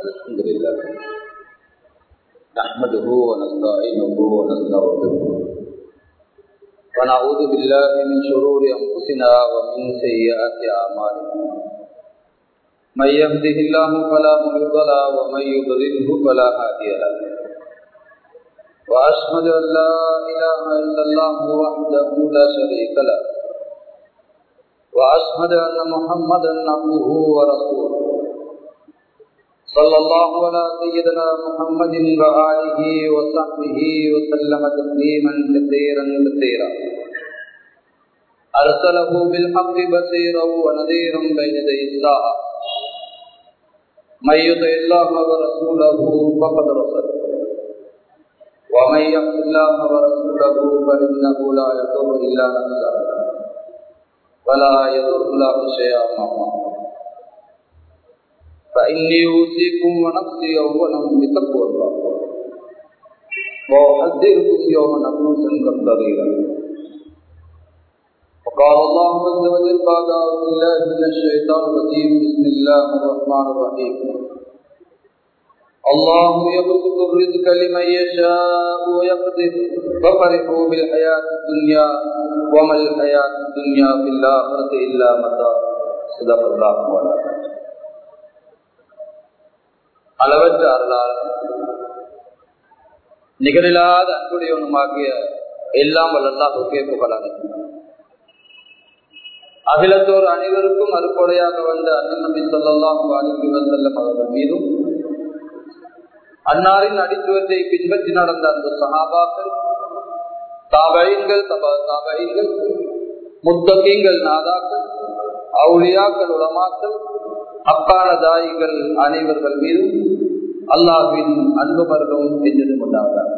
الحمد لله نحمده ونستعينه ونستغفره ونعوذ بالله من شرور أنفسنا ومن سيئات أعمالنا من يهده الله فلا مضل له ومن يضلله فلا هادي له وأشهد أن لا إله إلا الله وحده لا شريك له وأشهد أن محمدا عبده ورسوله صلى الله على سيدنا محمد وآله وصحبه وسلم تسليما كثيرا كثيرا أرسله بالحق بصيرا ونذيرا بين يدي الساعة من يطع الله ورسوله فقد رسل ومن يعص الله ورسوله فإنه لا يضر إلا نفسه ولا يضر الله شيئا معه فإني أوصيكم ونفسي أولا بتقوى الله وأحذركم يوما نفوسا كالضريرا وقال الله عز وجل بعد أعوذ بالله من الشيطان الرجيم بسم الله الرحمن الرحيم الله يبسط الرزق لمن يشاء ويقدر ففرحوا بالحياة الدنيا وما الحياة الدنيا في الآخرة إلا متاع صدق الله مولانا அளவற்ற அருளால் நிகழில்லாத அன்புடையவனுமாகிய எல்லாம் வல்லல்லாஹுக்கே புகழானே அகிலத்தோர் அனைவருக்கும் அறுப்படையாக வந்த அண்ணன் நபி சொல்லலாம் அலிக்கு வசல்லம் அவர்கள் மீதும் அன்னாரின் அடித்துவத்தை பின்பற்றி நடந்த அந்த சகாபாக்கள் தாபைன்கள் தபா தாபைன்கள் முத்தகீங்கள் நாதாக்கள் அவுளியாக்கள் உலமாக்கள் அப்பான தாயிகள் அனைவர்கள் மீதும் அல்லாஹின் அன்பு மரணம் செஞ்சது உண்டாவதாக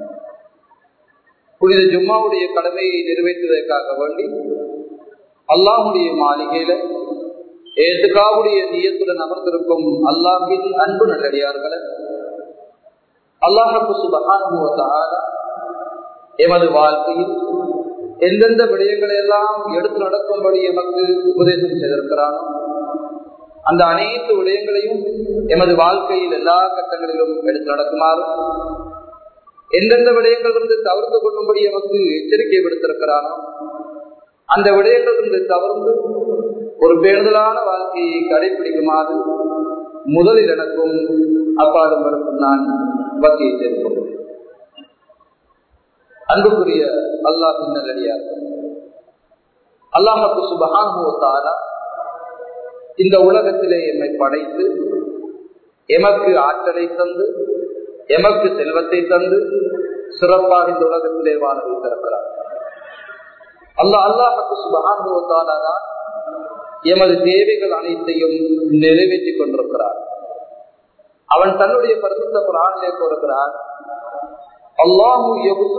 புனித ஜும்மாவுடைய கடமையை நிறைவேற்றுவதற்காக வேண்டி அல்லாஹுடைய மாளிகையில ஏத்துக்காவுடைய நியத்துடன் அமர்ந்திருக்கும் அல்லாஹின் அன்பு நல்லடியார்களை அல்லாஹு சுபகான எமது வாழ்க்கையில் எந்தெந்த விடயங்களை எல்லாம் எடுத்து நடக்கும்படி எமக்கு உபதேசம் செய்திருக்கிறானோ அந்த அனைத்து விடயங்களையும் எமது வாழ்க்கையில் எல்லா கட்டங்களிலும் எடுத்து நடக்குமாறு எந்தெந்த விடயங்களிலிருந்து தவிர்த்து கொள்ளும்படி எமக்கு எச்சரிக்கை விடுத்திருக்கிறானோ அந்த விடயங்களிலிருந்து தவிர்த்து ஒரு பேணுதலான வாழ்க்கையை கடைபிடிக்குமாறு முதலில் எனக்கும் அப்பாடும் வரைக்கும் நான் வத்தியை சேர்க்கிறேன் அன்புக்குரிய அல்லாஹ் நல்லடியார் அல்லாஹு சுபகானுவத்தாரா இந்த உலகத்திலே எம்மை படைத்து எமக்கு ஆற்றலை தந்து எமக்கு செல்வத்தை தந்து சிறப்பாக இந்த உலகத்திலே வாழ வைத்திருக்கிறார் அல்லா அல்லாஹு சுபகானுவத்தாலாதான் எமது தேவைகள் அனைத்தையும் நிறைவேற்றிக் கொண்டிருக்கிறார் அவன் தன்னுடைய பரிசுத்த புராணிலே கூறுகிறார் அல்லாஹு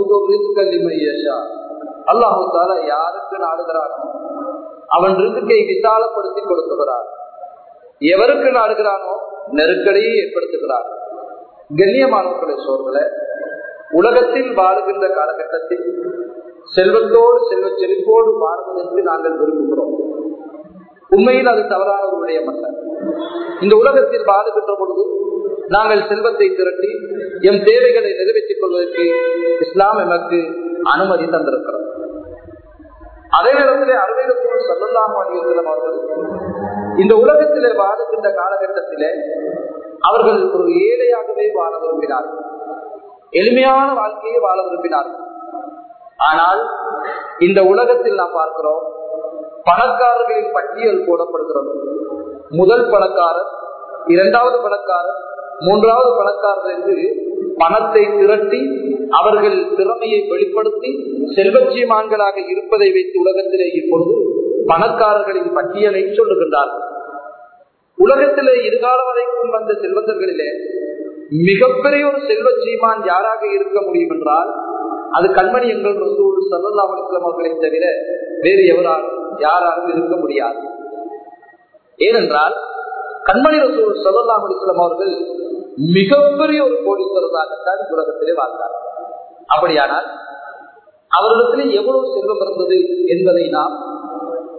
அல்லாஹு தாலா யாருக்கு நாடுகிறானோ அவன் ரிசுக்கை விசாலப்படுத்தி கொடுத்துகிறான் எவருக்கு நாடுகிறானோ நெருக்கடியை ஏற்படுத்துகிறான் கண்ணியமானவர்களை சோர்களை உலகத்தில் வாழுகின்ற காலகட்டத்தில் செல்வத்தோடு செல்வ செழிப்போடு வாழ்வதற்கு நாங்கள் விரும்புகிறோம் உண்மையில் அது தவறான ஒரு விடயம் அல்ல இந்த உலகத்தில் வாழுகின்ற பொழுது நாங்கள் செல்வத்தை திரட்டி எம் தேவைகளை நிறைவேற்றிக் கொள்வதற்கு இஸ்லாம் எமக்கு அனுமதி தந்திருக்கிறோம் அதே நேரத்திலே அறுவைகள் சொல்லலாம் அலிவசலம் அவர்கள் இந்த உலகத்திலே வாழுகின்ற காலகட்டத்திலே அவர்கள் ஒரு ஏழையாகவே வாழ விரும்பினார்கள் எளிமையான வாழ்க்கையை வாழ விரும்பினார்கள் ஆனால் இந்த உலகத்தில் நாம் பார்க்கிறோம் பணக்காரர்களின் பட்டியல் போடப்படுகிறது முதல் பணக்காரர் இரண்டாவது பணக்காரர் மூன்றாவது பணக்காரர் என்று பணத்தை திரட்டி அவர்கள் திறமையை வெளிப்படுத்தி செல்வச்சியமான்களாக இருப்பதை வைத்து உலகத்திலே இப்பொழுது பணக்காரர்களின் பட்டியலை சொல்லுகின்றார்கள் உலகத்திலே இருகாலம் வரைக்கும் வந்த செல்வந்தர்களிலே மிகப்பெரிய ஒரு செல்வச்சீமான் யாராக இருக்க முடியும் என்றால் அது கண்மணி எங்கள் ரசூல் சல்லா அலிஸ்லாம் அவர்களை தவிர வேறு எவராலும் யாராலும் இருக்க முடியாது ஏனென்றால் கண்மணி ரசூல் சல்லா அலிஸ்லாம் அவர்கள் மிகப்பெரிய ஒரு கோடீஸ்வரராகத்தான் உலகத்திலே வாழ்ந்தார் அப்படியானால் அவர்களிடத்திலே எவ்வளவு செல்வம் இருந்தது என்பதை நாம்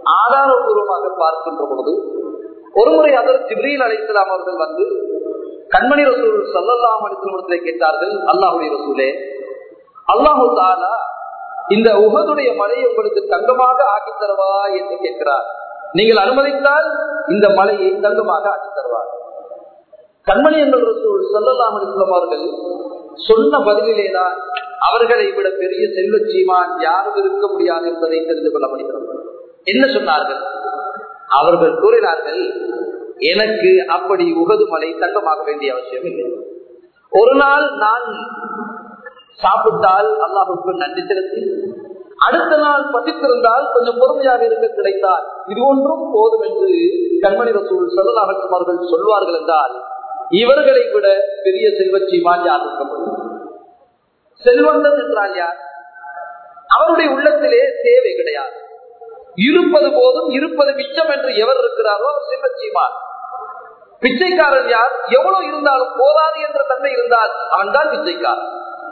ஆதாரபூர்வமாக பார்க்கின்ற பொழுது ஒருமுறை அதர் ஜிப்ரீல் அழைக்கலாம் அவர்கள் வந்து கண்மணி ரசூல் சல்லல்லாஹு அலைஹி வஸல்லம் கேட்டார்கள் அல்லாஹ்வுடைய ரசூலே அல்லாஹு தாலா இந்த உகதுடைய மலையை உங்களுக்கு தங்கமாக ஆக்கி தருவா என்று கேட்கிறார் நீங்கள் அனுமதித்தால் இந்த மலையை தங்கமாக ஆக்கி தருவார் கண்மணி எங்கள் ரசூல் சல்லல்லாஹு அலைஹி வஸல்லம் அவர்கள் சொன்ன பதிலிலேதான் அவர்களை விட பெரிய செல்வ சீமான் யாரும் இருக்க முடியாது என்பதை தெரிந்து கொள்ள முடிகிறது என்ன சொன்னார்கள் அவர்கள் கூறினார்கள் எனக்கு அப்படி உகது மலை தங்கமாக வேண்டிய அவசியம் இல்லை ஒரு நாள் நான் சாப்பிட்டால் அல்லாஹுக்கு நன்றி செலுத்தி அடுத்த நாள் பசித்திருந்தால் கொஞ்சம் பொறுமையாக இருக்க கிடைத்தால் இது ஒன்றும் போதும் என்று கண்மணி ரசூல் சொல்லலாகும் அவர்கள் சொல்வார்கள் என்றால் இவர்களை விட பெரிய செல்வச்சீமான் யார் இருக்க முடியும் செல்வந்தன் என்றால் யார் அவருடைய உள்ளத்திலே தேவை கிடையாது இருப்பது போதும் இருப்பது மிச்சம் என்று எவர் இருக்கிறாரோ அவர் செல்வச்சீமான் பிச்சைக்காரன் யார் எவ்வளவு இருந்தாலும் போதாது என்ற தன்மை இருந்தால் அவன் தான் பிச்சைக்காரன்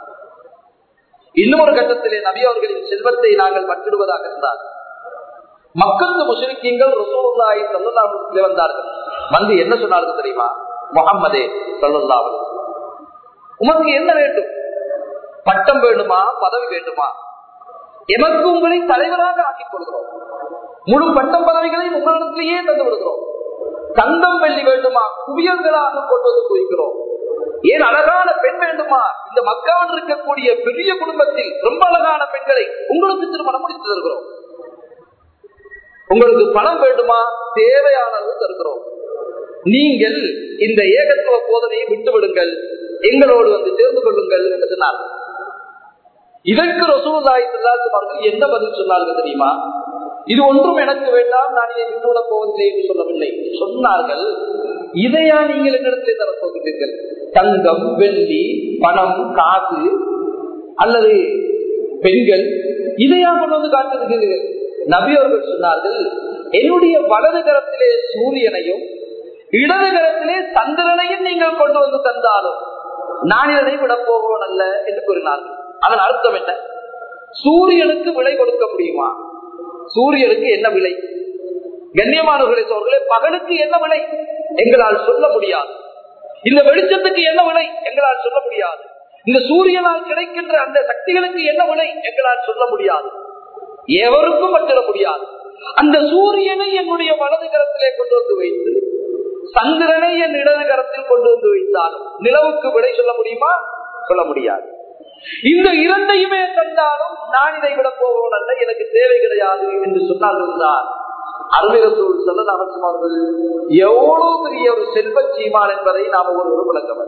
இன்னொரு கட்டத்திலே நபி அவர்களின் செல்வத்தை நாங்கள் பற்றிடுவதாக இருந்தால் மக்களுக்கு முஸ்லிக்கீங்கள் ரசூலுல்லாஹி ஸல்லல்லாஹு அலைஹி வஸல்லம் வந்தார்கள் வந்து என்ன சொன்னார்கள் தெரியுமா முகம்மதே ஸல்லல்லாஹு அலைஹி வஸல்லம் உமக்கு என்ன வேண்டும் பட்டம் வேண்டுமா பதவி வேண்டுமா எமக்கு உங்களை தலைவராக ஆக்கிக் கொள்கிறோம் முழு பட்டம் பதவிகளை உங்களிடத்திலேயே தந்து விடுகிறோம் தங்கம் வெள்ளி வேண்டுமா குவியல்களாக கொண்டு வந்து குவிக்கிறோம் ஏன் அழகான பெண் வேண்டுமா இந்த மக்காவில் இருக்கக்கூடிய பெரிய குடும்பத்தில் ரொம்ப அழகான பெண்களை உங்களுக்கு திருமணம் முடித்து தருகிறோம் உங்களுக்கு பணம் வேண்டுமா தேவையான அளவு தருகிறோம் நீங்கள் இந்த ஏகத்துவ போதனையை விட்டு விடுங்கள் எங்களோடு வந்து சேர்ந்து கொள்ளுங்கள் என்று சொன்னார்கள் இதற்கு ரசூலாய் அவர்கள் என்ன பதில் சொன்னார்கள் தெரியுமா இது ஒன்றும் எனக்கு வேண்டாம் நான் இதை விட்டுவிடப் போவதில்லை என்று சொல்லவில்லை சொன்னார்கள் இதையா நீங்கள் என்னிடத்திலே தரப்போகிறீர்கள் தங்கம் வெள்ளி பணம் காசு அல்லது பெண்கள் இதையா கொண்டு வந்து காட்டுகிறீர்கள் நபி அவர்கள் சொன்னார்கள் என்னுடைய வலது கரத்திலே சூரியனையும் இடது கரத்திலே சந்திரனையும் நீங்கள் கொண்டு வந்து தந்தாலும் நான் இதனை விடப் போவோன் அல்ல என்று கூறினார்கள் அதன் அர்த்தம் என்ன சூரியனுக்கு விலை கொடுக்க முடியுமா சூரியனுக்கு என்ன விலை கண்ணியமானவர்களை சோர்களே பகலுக்கு என்ன விலை எங்களால் சொல்ல முடியாது இந்த வெளிச்சத்துக்கு என்ன விலை எங்களால் சொல்ல முடியாது இந்த சூரியனால் கிடைக்கின்ற அந்த சக்திகளுக்கு என்ன விலை எங்களால் சொல்ல முடியாது எவருக்கும் பற்றிட முடியாது அந்த சூரியனை என்னுடைய வலது கரத்திலே கொண்டு வந்து வைத்து சந்திரனை என் இடது கரத்தில் கொண்டு வந்து வைத்தாலும் நிலவுக்கு விடை சொல்ல முடியுமா சொல்ல முடியாது இந்த இரண்டையுமே கண்டாலும் நான் இதை விட போவோம் அல்ல எனக்கு தேவை கிடையாது என்று சொன்னார்கள் அருமையசூல் செல்ல அவர்கள் எவ்வளவு பெரிய ஒரு செல்வ சீமான் என்பதை நாம் ஒருவரும் விளக்க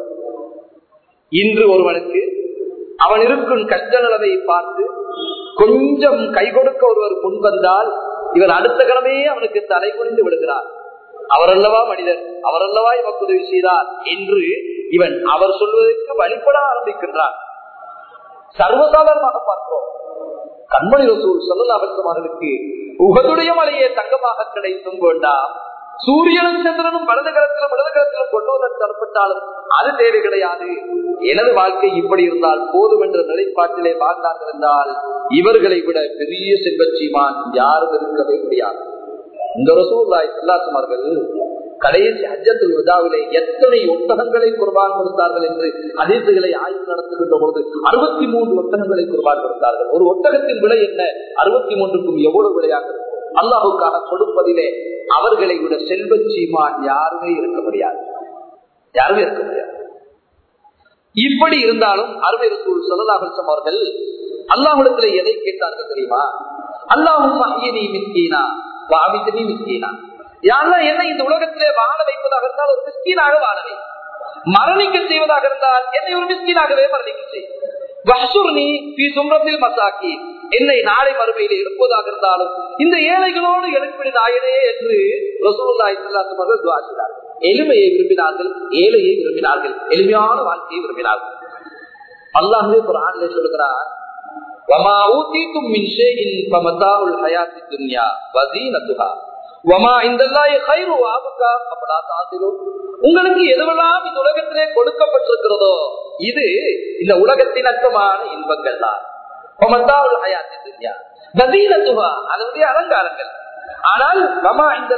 இன்று ஒருவனுக்கு அவன் இருக்கும் கஷ்ட நிலவை பார்த்து கொஞ்சம் கை கொடுக்க ஒருவர் முன்வந்தால் இவர் அடுத்த கடமையே அவனுக்கு தலை குனிந்து விடுகிறார் அவரல்லவா மனிதர் அவரல்லவா இவக்கு உதவி செய்தார் என்று இவன் அவர் சொல்வதற்கு வழிபட ஆரம்பிக்கின்றார் சர்வசாதாரணமாக பார்க்கிறோம் கண்மணி ரசூல் சொல்லலாவர்களுக்கு உகதுடைய மலையே தங்கமாக கிடைத்தும் வேண்டாம் சூரியனும் சந்திரனும் வலது கரத்திலும் வலது கரத்திலும் கொண்டு வந்து தரப்பட்டாலும் அது தேவை கிடையாது எனது வாழ்க்கை இப்படி இருந்தால் போதும் என்ற நிலைப்பாட்டிலே வாழ்ந்தார்கள் என்றால் இவர்களை விட பெரிய செல்வச்சீமான் யாரும் இருக்கவே முடியாது இந்த ரசூல்லாய் செல்லாசுமார்கள் கடைசி அஜத்தில் விழாவிலே எத்தனை ஒட்டகங்களை குர்பான் கொடுத்தார்கள் என்று அதிர்ச்சிகளை ஆய்வு நடத்துகின்ற பொழுது அறுபத்தி மூன்று ஒட்டகங்களை குர்பான் கொடுத்தார்கள் ஒரு ஒட்டகத்தின் விலை என்ன அறுபத்தி மூன்றுக்கும் எவ்வளவு விலையாக இருக்கும் அல்லாஹுக்காக கொடுப்பதிலே அவர்களை விட செல்வ சீமான் யாருமே இருக்க முடியாது யாருமே இருக்க முடியாது இப்படி இருந்தாலும் அருமை ரசூல் சொல்லலாஹம் அவர்கள் அல்லாஹுடத்துல எதை கேட்டார்கள் தெரியுமா அல்லாஹும் மிஸ்கீனா வாமித்தனி மிஸ்கீனா யாரெல்லாம் என்ன இந்த உலகத்திலே வாழ வைப்பதாக இருந்தால் ஒரு மிஸ்கீனாக வாழவை மரணிக்க செய்வதாக இருந்தால் என்னை ஒரு மிஸ்கீனாகவே மரணிக்க செய் மசாக்கி என்னை நாளை மறுமையில் எழுப்புவதாக இருந்தாலும் இந்த ஏழைகளோடு எழுப்பிடு நாயனே என்று அவர்கள் துவாசினார்கள் எளிமையை விரும்பினார்கள் ஏழையை விரும்பினார்கள் எளிமையான வாழ்க்கையை விரும்பினார்கள் அல்லாஹே ஒரு ஆண்டிலே சொல்கிறார் وما أوتيتم من شيء فمتاع الحياة الدنيا وزينتها உங்களுக்கு எதுவெல்லாம் இந்த உலகத்திலே கொடுக்கப்பட்டிருக்கிறதோ இது இந்த உலகத்தின் அர்த்தமான இன்பங்கள் தான் அதனுடைய அலங்காரங்கள் ஆனால் கமா இந்த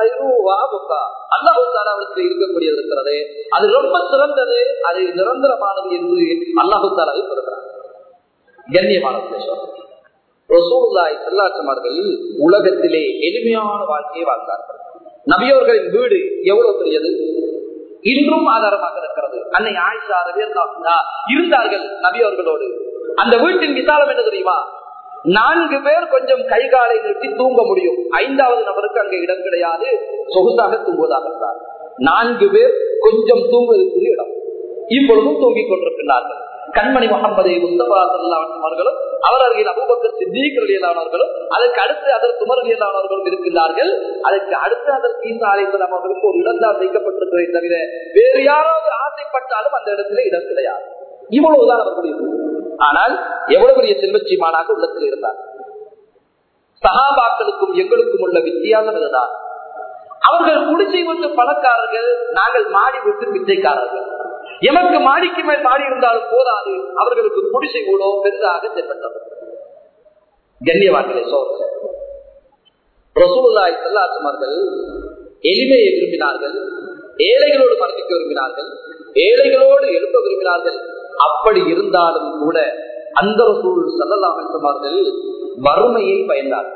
அல்லாஹு இருக்கக்கூடியது இருக்கிறது அது ரொம்ப சிறந்தது அது நிரந்தரமானது என்று அல்லாஹு தாலாவை பெறுகிறார் கண்ணியமானது ரசூல்லாய் செல்லாச்சமார்கள் உலகத்திலே எளிமையான வாழ்க்கையை வாழ்ந்தார்கள் நபியோர்களின் வீடு எவ்வளவு பெரியது இன்றும் ஆதாரமாக இருக்கிறது அன்னை ஆயிஷா ரவியல்லா இருந்தார்கள் நபியோர்களோடு அந்த வீட்டின் விசாலம் என்ன தெரியுமா நான்கு பேர் கொஞ்சம் கை காலை நிறுத்தி தூங்க முடியும் ஐந்தாவது நபருக்கு அங்கே இடம் கிடையாது சொகுசாக தூங்குவதாக இருந்தார் நான்கு பேர் கொஞ்சம் தூங்குவதற்குரிய இடம் இப்பொழுதும் தூங்கிக் கொண்டிருக்கிறார்கள் கண்மணி முகமது முஸ்தபா அவர்களும் அவர் அருகில் அபுபக்கர் சித்திகளியலானவர்களும் அதற்கு அடுத்து அதற்கு உமரலியலானவர்களும் இருக்கின்றார்கள் அதற்கு அடுத்து அதற்கு ஈசா அலிசலாம் அவர்களுக்கு ஒரு இடம்தான் வைக்கப்பட்டிருக்கிறதை தவிர வேறு யாராவது ஆசைப்பட்டாலும் அந்த இடத்துல இடம் கிடையாது இவ்வளவுதான் அவர்களுடைய ஆனால் எவ்வளவு பெரிய செல்வச்சிமானாக உள்ளத்தில் இருந்தார் சகாபாக்களுக்கும் எங்களுக்கும் உள்ள வித்தியாசம் இதுதான் அவர்கள் குடிசை விட்டு பணக்காரர்கள் நாங்கள் மாடி விட்டு பிச்சைக்காரர்கள் எமக்கு மாடிக்கு மேல் மாடி இருந்தாலும் போதாது அவர்களுக்கு குடிசை கூட பெரிதாக தென்பட்டது கண்ணியவான்களை சோதனை ரசூலாய் செல்லாசமர்கள் எளிமையை விரும்பினார்கள் ஏழைகளோடு மரணிக்க விரும்பினார்கள் ஏழைகளோடு எழுப்ப விரும்பினார்கள் அப்படி இருந்தாலும் கூட அந்த ரசூல் செல்லலாமல் வறுமையை பயந்தார்கள்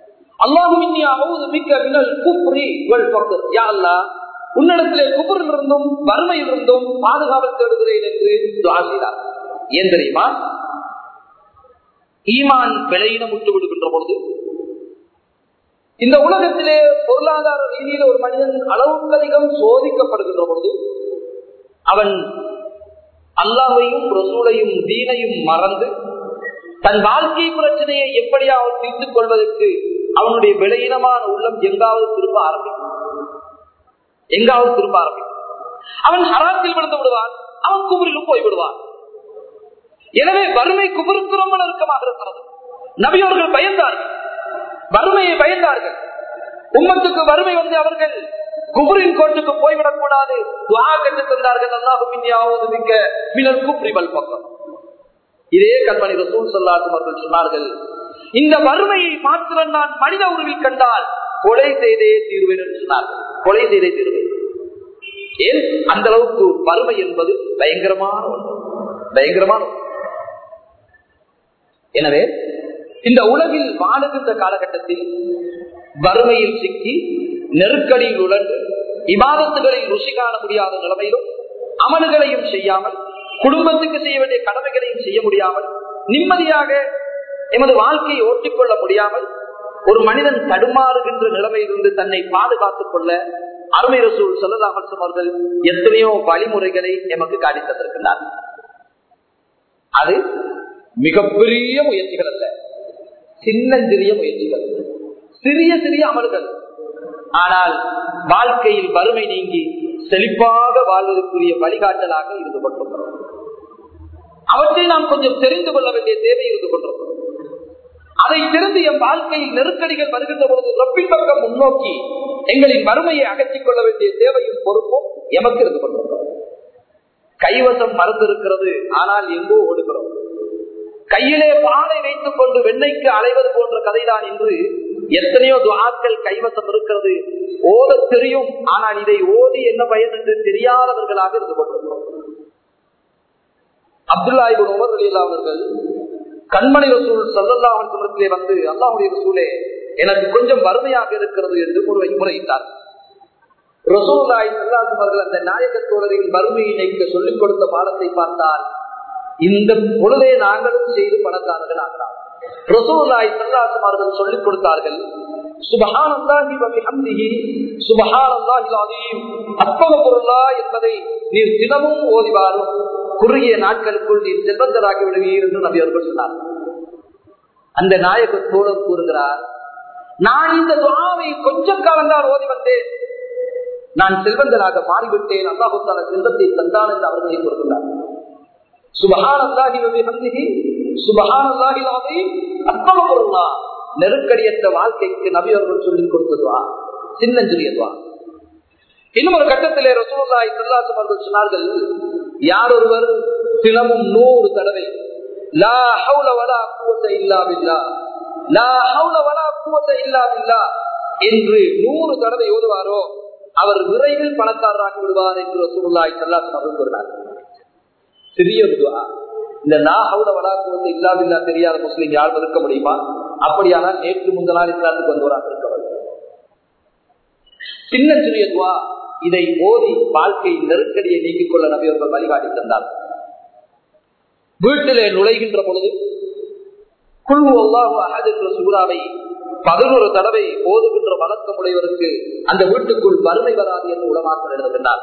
உன்னிடத்திலே குபரில் இருந்தும் வறுமையில் இருந்தும் பாதுகாவல் தேடுகிறேன் என்று ஆசினார் ஏன் தெரியுமா ஈமான் விலையினம் விட்டு விடுகின்ற பொழுது இந்த உலகத்திலே பொருளாதார ரீதியில் ஒரு மனிதன் அளவுக்கு அதிகம் சோதிக்கப்படுகின்ற பொழுது அவன் அல்லாவையும் ரசூலையும் தீனையும் மறந்து தன் வாழ்க்கை பிரச்சனையை எப்படியாவது தீர்த்துக் கொள்வதற்கு அவனுடைய விலையினமான உள்ளம் எங்காவது திரும்ப ஆரம்பிக்கும் எங்காவது திரும்ப ஆரம்பிக்கும் அவன் ஹராத்தில் விழுந்து விடுவான் அவன் குபுரிலும் போய் விடுவான் எனவே வறுமை குபுருக்கு ரொம்ப நெருக்கமாக இருக்கிறது நபியோர்கள் பயந்தார்கள் வறுமையை பயந்தார்கள் உம்மத்துக்கு வறுமை வந்து அவர்கள் குபுரின் கோட்டுக்கு போய்விடக் கூடாது துவா கண்டு தந்தார்கள் அல்லாஹு மிக்க மினல் குப்ரி பல் பக்கம் இதே கண்மணி ரசூல் சொல்லாதும் அவர்கள் சொன்னார்கள் இந்த வறுமையை மாத்திரம் நான் மனித உருவில் கண்டால் கொலை செய்தே தீர்வேன் என்று சொன்னார்கள் கொலை செய்தே தீர்வேன் ஏன் அந்த அளவுக்கு வறுமை என்பது பயங்கரமான ஒன்று பயங்கரமான ஒன்று எனவே இந்த உலகில் வாழுகின்ற காலகட்டத்தில் வறுமையில் சிக்கி நெருக்கடியில் உழன்று இபாதத்துகளில் ருசி காண முடியாத நிலைமையிலும் அமல்களையும் செய்யாமல் குடும்பத்துக்கு செய்ய வேண்டிய கடமைகளையும் செய்ய முடியாமல் நிம்மதியாக எமது வாழ்க்கையை ஓட்டிக்கொள்ள முடியாமல் ஒரு மனிதன் தடுமாறுகின்ற நிலைமையிலிருந்து தன்னை பாதுகாத்துக் கொள்ள அருமை ரசூல் சொல்லலாமல் அவர்கள் எத்தனையோ வழிமுறைகளை எமக்கு காட்டி தந்திருக்கிறார் அது மிகப்பெரிய முயற்சிகள் அல்ல சின்னஞ்சிறிய முயற்சிகள் சிறிய சிறிய அமல்கள் ஆனால் வாழ்க்கையில் வறுமை நீங்கி செழிப்பாக வாழ்வதற்குரிய வழிகாட்டலாக இருந்து கொண்டிருக்கிறோம் அவற்றை நாம் கொஞ்சம் தெரிந்து கொள்ள வேண்டிய தேவை இருந்து கொண்டிருக்கிறோம் அதை தெரிந்து என் வாழ்க்கையில் நெருக்கடிகள் வருகின்ற பொழுது ரொப்பின் பக்கம் முன்னோக்கி எங்களின் வறுமையை அகற்றிக் கொள்ள வேண்டிய தேவையும் பொறுப்பும் எமக்கு இருந்து கொண்டிருக்கிறோம் கைவசம் மறந்து இருக்கிறது ஆனால் எங்கோ ஓடுகிறோம் கையிலே பாலை வைத்துக் கொண்டு வெண்ணெய்க்கு அலைவது போன்ற கதைதான் என்று எத்தனையோ துவாக்கள் கைவசம் இருக்கிறது ஓத தெரியும் ஆனால் இதை ஓதி என்ன பயன் என்று தெரியாதவர்களாக இருந்து கொண்டிருக்கிறோம் அப்துல்லாஹிபு உமர் அலியல்லா அவர்கள் கண்மணி ரசூல் சல்லல்லா அவர்களே வந்து அல்லாஹுடைய ரசூலே எனக்கு கொஞ்சம் வறுமையாக இருக்கிறது என்று முறை முறையிட்டார் ரசூலாய் சல்லாஸ் அவர்கள் அந்த நாயகத்தோழரின் வறுமையை நீக்க சொல்லிக் கொடுத்த பாடத்தை பார்த்தால் இந்த பொழுதே நாங்களும் செய்து பணக்காரர்கள் ஆகலாம் ரசூலாய் சல்லாசம் அவர்கள் சொல்லிக் கொடுத்தார்கள் என்பதை நீர் தினமும் ஓதிவாரும் குறுகிய நாட்களுக்குள் நீர் செல்வந்தராகி விடுவீர் என்று நபி அவர்கள் சொன்னார் அந்த நாயக தோழர் கூறுகிறார் நான் இந்த துவாவை கொஞ்சம் காலம்தான் ஓதி வந்தேன் நான் செல்வந்தராக மாறிவிட்டேன் அல்லாஹுத்தான செல்வத்தை தந்தான் என்று அவர்களை கூறுகிறார் சுபஹான் அல்லாஹி சுபஹான் அல்லாஹி அத்தமபுருல்லா நெருக்கடியற்ற வாழ்க்கைக்கு நபி அவர்கள் சொல்லிக் கொடுத்ததுவா சின்னஞ்சிறியதுவா இன்னும் ஒரு கட்டத்திலே ரசூல்லாய் சல்லாசம் அவர்கள் சொன்னார்கள் யார் ஒருவர் தினமும் நூறு தடவை லா ஹவுல வலா குவத்த இல்லா பில்லா லா ஹவுல வலா குவத்த இல்லா பில்லா என்று நூறு தடவை ஓதுவாரோ அவர் விரைவில் பணக்காரராகி விடுவார் என்று சூழ்நாய் செல்லாசன் அவர்கள் கூறினார் சிறிய துவா இந்த நாகவுட வளாக்கு வந்து இல்லாவில்லா தெரியாத முஸ்லீம் யாரும் இருக்க முடியுமா அப்படியானால் நேற்று முந்தனால் இஸ்லாத்துக்கு வந்தவராக இருக்கவர் சின்ன சிறிய துவா இதை ஓதி வாழ்க்கை நெருக்கடியை நீக்கிக் கொள்ள நபியவர்கள் வழிகாட்டி தந்தார் வீட்டிலே நுழைகின்ற பொழுது குழு அல்லாஹ் சூறாவை பதினோரு தடவை ஓதுகின்ற வழக்கம் உடையவருக்கு அந்த வீட்டுக்குள் வறுமை வராது என்று உலமாக்கல் எழுதுகின்றார்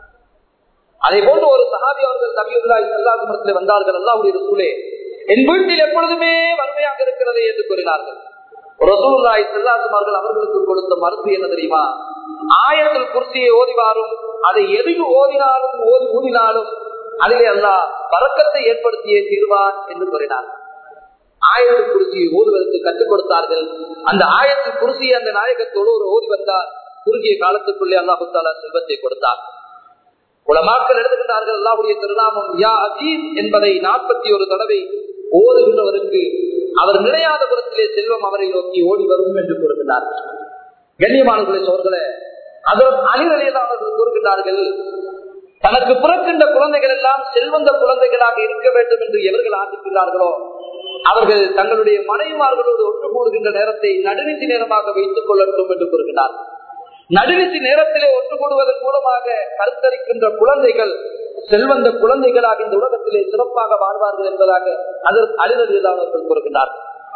அதே போன்று ஒரு சகாபி அவர்கள் நபியுல்லாய் செல்லாசமரத்தில் வந்தார்கள் அல்லாவுடைய ரசூலே என் வீட்டில் எப்பொழுதுமே வறுமையாக இருக்கிறது என்று கூறினார்கள் ரசூலுல்லாய் செல்லாசமார்கள் அவர்களுக்கு கொடுத்த மருந்து என்ன தெரியுமா ஆயத்தில் குர்சியை ஓதிவாரும் அதை எதுக்கு ஓதினாலும் ஓதி ஊதினாலும் அதிலே அல்லா பறக்கத்தை ஏற்படுத்தியே தீர்வான் என்று கூறினார் ஆயத்தில் குருசியை ஓதுவதற்கு கற்றுக் கொடுத்தார்கள் அந்த ஆயத்தில் குருசியை அந்த நாயகத்தோடு ஒரு ஓதி வந்தார் குறுகிய காலத்துக்குள்ளே அல்லாஹுத்தாலா செல்வத்தை கொடுத்தார் உலமாக்கள் எழுதுகின்றார்கள் அல்லாவுடைய திருநாமம் யா அஜீஸ் என்பதை நாற்பத்தி ஒரு தடவை ஓதுகின்றவருக்கு அவர் நினையாத புறத்திலே செல்வம் அவரை நோக்கி ஓடி வரும் என்று கூறுகின்றார் கண்ணியமானவர்களை சோர்களே அதற்கு அணிநிலையில் அவர்கள் கூறுகின்றார்கள் தனக்கு பிறக்கின்ற குழந்தைகள் எல்லாம் செல்வந்த குழந்தைகளாக இருக்க வேண்டும் என்று எவர்கள் ஆசிக்கிறார்களோ அவர்கள் தங்களுடைய மனைவிமார்களோடு ஒன்று கூடுகின்ற நேரத்தை நடுநிதி நேரமாக வைத்துக் கொள்ளட்டும் என்று கூறுகிறார் நடுநிதி நேரத்திலே ஒன்று கூடுவதன் மூலமாக கருத்தரிக்கின்ற குழந்தைகள் செல்வந்த குழந்தைகளாக இந்த உலகத்திலே சிறப்பாக வாழ்வார்கள் என்பதாக அதற்கு அலுவலர்கள் கூறுகின்றார்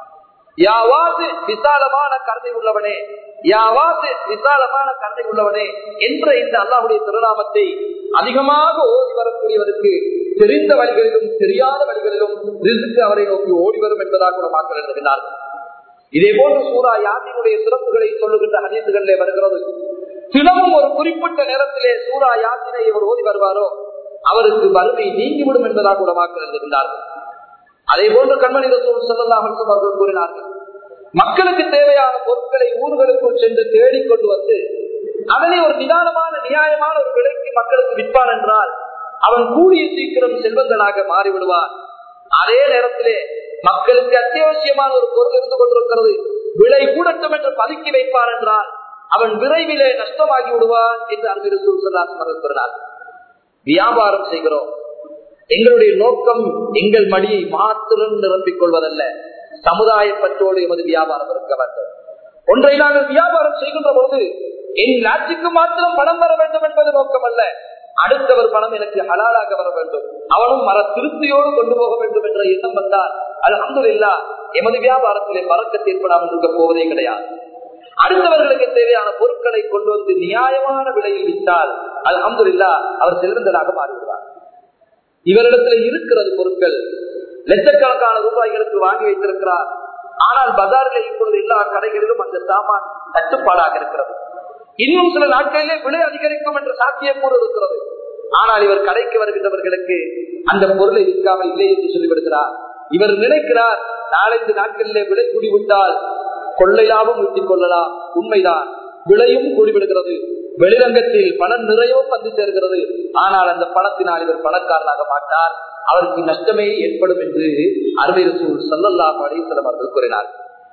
யாவாது விசாலமான கருணை உள்ளவனே யாவாது விசாலமான கருணை உள்ளவனே என்ற இந்த அல்லாஹுடைய திருநாமத்தை அதிகமாக ஓடி வரக்கூடியவருக்கு தெரிந்த வழிகளிலும் தெரியாத வழிகளிலும் ரிசுக்கு அவரை நோக்கி ஓடி வரும் என்பதாக கூட மக்கள் எழுதுகிறார்கள் இதே போன்று சூரா யாத்தினுடைய சிறப்புகளை சொல்லுகின்ற ஹதீசுகளிலே வருகிறது தினமும் ஒரு குறிப்பிட்ட நேரத்திலே சூரா யாத்திரை இவர் ஓடி வருவாரோ அவருக்கு வறுமை நீங்கிவிடும் என்பதாக கூட மக்கள் எழுதுகின்றார்கள் அதே போன்று கண்மணி சொல்லலாம் அவர்கள் கூறினார்கள் மக்களுக்கு தேவையான பொருட்களை ஊர்களுக்குள் சென்று தேடிக்கொண்டு வந்து அதனை ஒரு நிதானமான நியாயமான ஒரு விலைக்கு மக்களுக்கு விற்பான் என்றால் அவன் கூடிய சீக்கிரம் செல்வந்தனாக மாறிவிடுவான் அதே நேரத்திலே மக்களுக்கு அத்தியாவசியமான ஒரு பொருள் இருந்து கொண்டிருக்கிறது விலை கூடட்டும் என்று பதுக்கி வைப்பார் என்றால் அவன் விரைவிலே நஷ்டமாகி விடுவான் என்று அன்பு சொல்கிறார் வியாபாரம் செய்கிறோம் எங்களுடைய நோக்கம் எங்கள் மடியை மாத்திரம் நிரப்பிக் கொள்வதல்ல சமுதாய பற்றோடு எமது வியாபாரம் இருக்க வேண்டும் ஒன்றை நாங்கள் வியாபாரம் செய்கின்ற பொழுது என் நாட்டுக்கு மாத்திரம் பணம் வர வேண்டும் என்பது நோக்கம் அல்ல அடுத்தவர் பணம் எனக்கு ஹலாலாக வர வேண்டும் அவனும் மர திருப்தியோடு கொண்டு போக வேண்டும் என்ற எண்ணம் வந்தால் அது அங்குல்லா எமது வியாபாரத்திலே பறக்கத்தை ஏற்படாமல் இருக்க போவதே கிடையாது அடுத்தவர்களுக்கு தேவையான பொருட்களை கொண்டு வந்து நியாயமான விலையில் விட்டால் அது அங்குல்லா அவர் செல்வந்தராக மாறிவிடுவார் இவரிடத்துல இருக்கிறது பொருட்கள் லட்சக்கணக்கான ரூபாய்களுக்கு வாங்கி வைத்திருக்கிறார் ஆனால் பஜாரில் இப்பொழுது எல்லா கடைகளிலும் அந்த சாமான் தட்டுப்பாடாக இருக்கிறது இன்னும் சில நாட்களிலே விலை அதிகரிக்கும் என்ற சாத்தியக்கூறு இருக்கிறது ஆனால் இவர் கடைக்கு வருகின்றவர்களுக்கு அந்த பொருளை விற்காமல் இல்லை என்று சொல்லிவிடுகிறார் இவர் நினைக்கிறார் நாலஞ்சு நாட்களிலே விலை கூடிவிட்டால் கொள்ளை லாபம் ஊட்டிக் கொள்ளலாம் உண்மைதான் விலையும் கூடிவிடுகிறது வெளிரங்கத்தில் பணம் நிறையவும் வந்து சேர்கிறது ஆனால் அந்த பணத்தினால் இவர் பணக்காரனாக மாட்டார் அவருக்கு நஷ்டமே ஏற்படும் என்று அருமை ரசூல் சல்லல்லாஹ் அலிசலம் அவர்கள் கூறினார்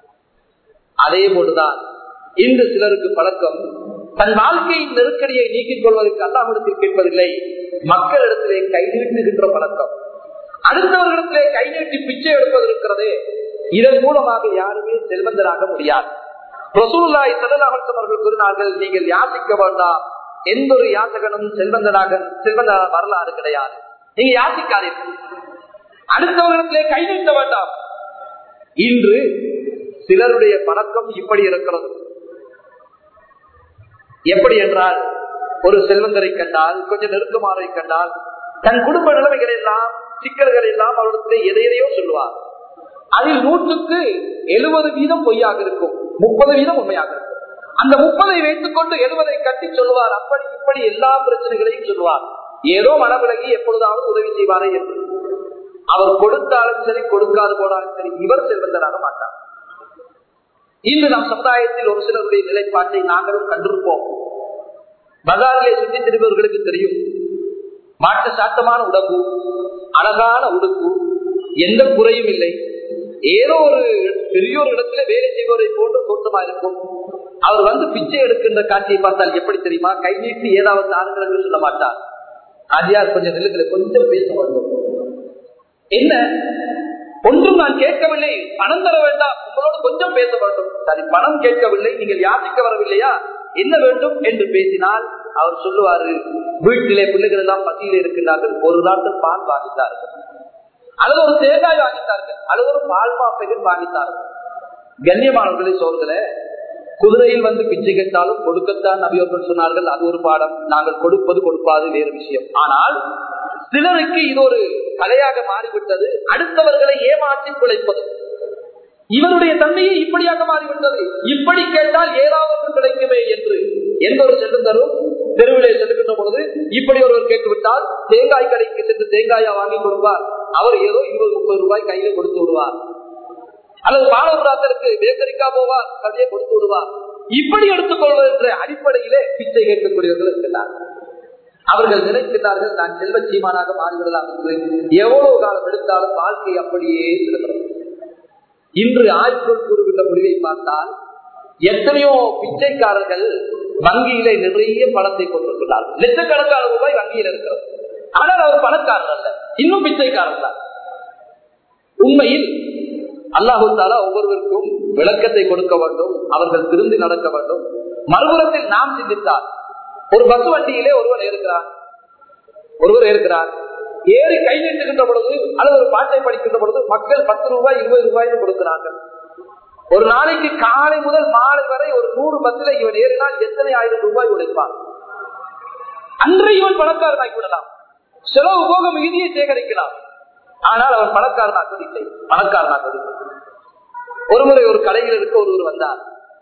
அதே போன்றுதான் இன்று சிலருக்கு பழக்கம் தன் வாழ்க்கையின் நெருக்கடியை நீக்கிக் கொள்வதற்கு அல்லாஹிடத்தில் கேட்பதில்லை மக்களிடத்திலே கை நீட்டுகின்ற பழக்கம் அடுத்தவர்களிடத்திலே கை நீட்டி பிச்சை எடுப்பது இருக்கிறதே இதன் மூலமாக யாருமே செல்வந்தராக முடியாது ரசூல்லாய் செல்லலாகல் அவர்கள் கூறினார்கள் நீங்கள் யாசிக்க வேண்டாம் எந்த ஒரு யாசகனும் செல்வந்தனாக செல்வந்தனாக வரலாறு கிடையாது நீங்க யாசிக்காதீர்கள் அடுத்தவர்களிடத்திலே கை நீட்ட வேண்டாம் இன்று சிலருடைய பழக்கம் இப்படி இருக்கிறது எப்படி என்றால் ஒரு செல்வந்தரை கண்டால் கொஞ்சம் நெருக்கமானதை கண்டால் தன் குடும்ப நிலைமைகள் எல்லாம் சிக்கல்கள் எல்லாம் அவரிடத்திலே எதையதையோ சொல்லுவார் அதில் நூற்றுக்கு எழுபது வீதம் பொய்யாக இருக்கும் முப்பது வீதம் உண்மையாக இருக்கும் அந்த முப்பதை வைத்துக் கொண்டு எழுபதை கட்டி சொல்லுவார் அப்படி இப்படி எல்லா பிரச்சனைகளையும் சொல்லுவார் ஏதோ மனவிலகி எப்பொழுதாவது உதவி செய்வாரே என்று அவர் கொடுத்தாலும் சரி கொடுக்காது போனாலும் சரி இவர் செல்வந்தராக மாட்டார் இன்று நம் சமுதாயத்தில் ஒரு சிலருடைய நிலைப்பாட்டை நாங்களும் கண்டிருப்போம் பஜாரிலே சுற்றி திரும்பவர்களுக்கு தெரியும் மாட்டு சாத்தமான உடம்பு அழகான உடுப்பு எந்த குறையும் இல்லை ஏதோ ஒரு பெரிய ஒரு இடத்துல வேலை செய்வதை போன்று தோற்றமா இருக்கும் அவர் வந்து பிச்சை எடுக்கின்ற காட்சியை பார்த்தால் எப்படி தெரியுமா கை நீட்டி ஏதாவது ஆளுங்கள் என்று சொல்ல மாட்டார் ஆதியார் கொஞ்சம் நிலுக்களை கொஞ்சம் பேச வேண்டும் என்ன ஒன்றும் நான் கேட்கவில்லை பணம் தர வேண்டாம் உங்களோடு கொஞ்சம் பேச வேண்டும் சரி பணம் கேட்கவில்லை நீங்கள் யாத்திக்க வரவில்லையா என்ன வேண்டும் என்று பேசினால் அவர் சொல்லுவாரு வீட்டிலே பிள்ளைகள் எல்லாம் பசியில் இருக்கின்றார்கள் ஒரு நாட்டு பால் வாங்கித்தார்கள் அல்லது ஒரு தேங்காய் வாங்கித்தார்கள் அல்லது ஒரு பால் மாப்பைகள் வாங்கித்தார்கள் கண்ணியமானவர்களை சோர்களே குதிரையில் வந்து பிச்சை கேட்டாலும் கொடுக்கத்தான் நபியவர்கள் சொன்னார்கள் அது ஒரு பாடம் நாங்கள் கொடுப்பது கொடுப்பாது வேறு விஷயம் ஆனால் சிலருக்கு இது ஒரு கலையாக மாறிவிட்டது அடுத்தவர்களை ஏமாற்றி பிழைப்பது இவருடைய தன்மையை இப்படியாக மாறிவிட்டது இப்படி கேட்டால் ஏதாவது கிடைக்குமே என்று எந்த ஒரு செல்லுந்தரும் தெருவிலே செல்லுகின்ற பொழுது இப்படி ஒருவர் கேட்டுவிட்டால் தேங்காய் கடைக்கு சென்று தேங்காயா வாங்கி கொடுப்பார் அவர் ஏதோ இருபது முப்பது ரூபாய் கையில கொடுத்து விடுவார் அல்லது பாலபுராத்தருக்கு பேக்கரிக்கா போவார் கதையை கொடுத்து விடுவார் இப்படி எடுத்துக்கொள்வது என்ற அடிப்படையிலே பிச்சை கேட்கக்கூடியவர்கள் இருக்கிறார் அவர்கள் நினைக்கிறார்கள் நான் செல்வ சீமானாக மாறிவிடலாம் என்று எவ்வளவு காலம் எடுத்தாலும் வாழ்க்கை அப்படியே செல்கிறது இன்று ஆய்வுகள் கூறுகின்ற முடிவை பார்த்தால் எத்தனையோ பிச்சைக்காரர்கள் வங்கியிலே நிறைய பணத்தை கொண்டிருக்கிறார்கள் லட்சக்கணக்கான ரூபாய் வங்கியில் இருக்கிறது ஆனால் அவர் பணக்காரர் அல்ல இன்னும் பிச்சைக்காரர் தான் உண்மையில் அல்லாஹு தாலா ஒவ்வொருவருக்கும் விளக்கத்தை கொடுக்க வேண்டும் அவர்கள் திருந்தி நடக்க வேண்டும் மறுபுறத்தில் நாம் சிந்தித்தால் ஒரு பஸ் வண்டியிலே ஒருவர் இருக்கிறார் ஒருவர் இருக்கிறார் ஏறி கை நீட்டுகின்ற பொழுது அல்லது ஒரு பாட்டை படிக்கின்ற பொழுது மக்கள் பத்து ரூபாய் இருபது ரூபாய் கொடுக்கிறார்கள் ஒரு நாளைக்கு காலை முதல் மாலை வரை ஒரு நூறு பஸ்ல இவன் ஏறினால் எத்தனை ஆயிரம் ரூபாய் உழைப்பான் அன்று இவன் பணக்காரனாகி விடலாம் செலவு போக மிகுதியை சேகரிக்கலாம் ஆனால் அவன் பணக்காரனாக இல்லை பணக்காரனாக இல்லை ஒருமுறை ஒரு கடையில் இருக்க ஒருவர் வந்தார்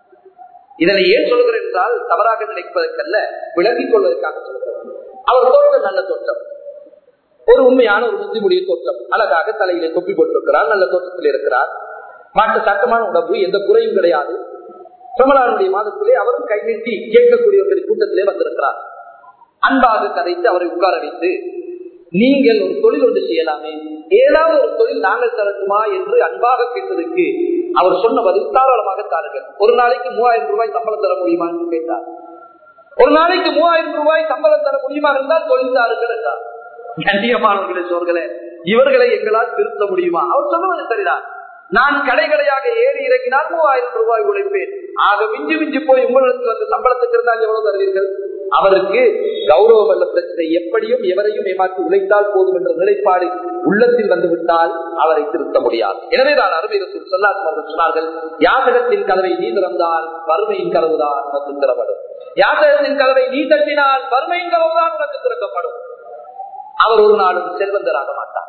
இதனை ஏன் சொல்கிறேன் என்றால் தவறாக நினைப்பதற்கல்ல விளங்கிக் கொள்வதற்காக சொல்கிறேன் அவர் தோற்றம் நல்ல தோற்றம் ஒரு உண்மையான ஒரு முஸ்லிமுடைய தோற்றம் அழகாக தலையிலே தொப்பி போட்டிருக்கிறார் நல்ல தோற்றத்தில் இருக்கிறார் மாற்ற சட்டமான உணவு எந்த குறையும் கிடையாது பிரமலானுடைய மாதத்திலே அவரும் கை நீட்டி கேட்கக்கூடியவர்களின் கூட்டத்திலே வந்திருக்கிறார் அன்பாக கரைத்து அவரை உட்கார வைத்து நீங்கள் ஒரு தொழில் ஒன்று செய்யலாமே ஏதாவது ஒரு தொழில் நாங்கள் தரட்டுமா என்று அன்பாக கேட்டதுக்கு அவர் சொன்ன பதில் தாராளமாக தாருங்கள் ஒரு நாளைக்கு மூவாயிரம் ரூபாய் சம்பளம் தர முடியுமா என்று கேட்டார் ஒரு நாளைக்கு மூவாயிரம் ரூபாய் சம்பளம் தர முடியுமா இருந்தால் தொழில் தாருங்கள் என்றார் கண்டியமானவர்களே சோர்களே இவர்களை எங்களால் திருத்த முடியுமா அவர் சொல்லுவது சரிதான் நான் கடைகளையாக ஏறி இறங்கினால் மூவாயிரம் ரூபாய் உழைப்பேன் ஆக மிஞ்சி மிஞ்சி போய் உங்களுக்கு வந்து சம்பளத்துக்கு இருந்தால் எவ்வளவு தருவீர்கள் அவருக்கு கௌரவம் அல்ல பிரச்சனை எப்படியும் எவரையும் ஏமாற்றி உழைத்தால் போதும் என்ற நிலைப்பாடு உள்ளத்தில் வந்துவிட்டால் அவரை திருத்த முடியாது எனவேதான் அருமை ரசூல் சொல்லாசர்கள் சொன்னார்கள் யாசகத்தின் கதவை நீ திறந்தால் வறுமையின் கதவுதான் உனக்கு திறப்படும் யாசகத்தின் கதவை நீ தட்டினால் வறுமையின் கதவுதான் உனக்கு திறக்கப்படும் அவர் ஒரு நாளும் செல்வந்தராக மாட்டார்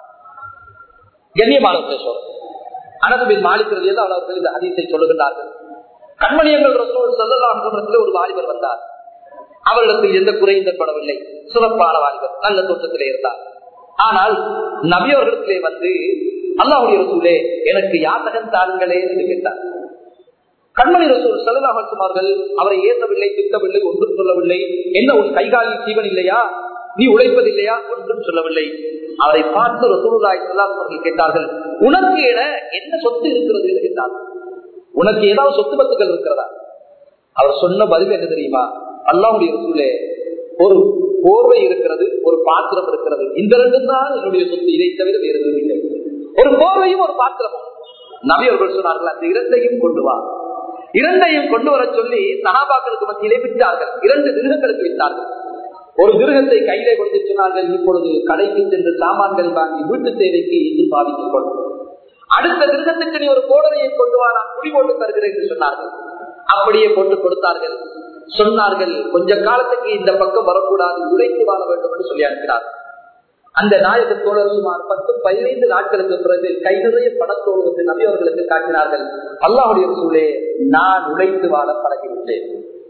கண்ணியமான சொல்றோம் அனதுபின் மாளிகிறது அவர்கள் இந்த அதிசை சொல்லுகின்றார்கள் கண்மணியங்கள் ரசூல் சொல்லலாம் ஒரு வாலிபர் வந்தார் அவர்களுக்கு எந்த குறையும் தற்படவில்லை சிறப்பான வாலிபர் நல்ல தோற்றத்திலே இருந்தார் ஆனால் நபியவர்களிடத்திலே வந்து அல்லாவுடைய ரசூலே எனக்கு யாத்தகன் தாருங்களே என்று கேட்டார் கண்மணி ரசூல் சல்லாஹர்கள் அவரை ஏற்றவில்லை திட்டவில்லை ஒன்றும் சொல்லவில்லை என்ன உன் கைகாலில் ஜீவன் இல்லையா நீ உழைப்பதில்லையா ஒன்றும் சொல்லவில்லை அவரை பார்த்து ரசூலாய் அவர்கள் கேட்டார்கள் உனக்கு என என்ன சொத்து இருக்கிறது என்று கேட்டார்கள் உனக்கு ஏதாவது சொத்து பத்துக்கள் இருக்கிறதா அவர் சொன்ன பதில் என்ன தெரியுமா அல்லாவுடைய ரசூலே ஒரு போர்வை இருக்கிறது ஒரு பாத்திரம் இருக்கிறது இந்த ரெண்டும் தான் என்னுடைய சொத்து இதை தவிர வேறு எதுவும் இல்லை ஒரு போர்வையும் ஒரு பாத்திரமும் நபி அவர்கள் சொன்னார்கள் அந்த இரண்டையும் கொண்டு வா இரண்டையும் கொண்டு வர சொல்லி சகாபாக்களுக்கு மத்தியிலே விட்டார்கள் இரண்டு மிருகங்களுக்கு விட்டார்கள் ஒரு மிருகத்தை கையிலே கொடுத்து சொன்னார்கள் இப்பொழுது கடைக்கு சென்று சாமான்கள் வாங்கி வீட்டு தேவைக்கு என்று பாவித்துக் கொள்ளும் அடுத்த மிருகத்துக்கு நீ ஒரு கோடலையை கொண்டு வா நான் குடி போட்டு தருகிறேன் என்று சொன்னார்கள் அப்படியே போட்டு கொடுத்தார்கள் சொன்னார்கள் கொஞ்ச காலத்துக்கு இந்த பக்கம் வரக்கூடாது உழைத்து வாழ வேண்டும் என்று சொல்லி அனுப்பினார் அந்த நாயக தோழர் சுமார் பத்து பதினைந்து நாட்களுக்கு பிறகு கை நிறைய பணத்தோடு வந்து நபி அவர்களுக்கு காட்டினார்கள் அல்லாஹுடைய சூழலே நான் உழைத்து வாழ பழகிவிட்டேன்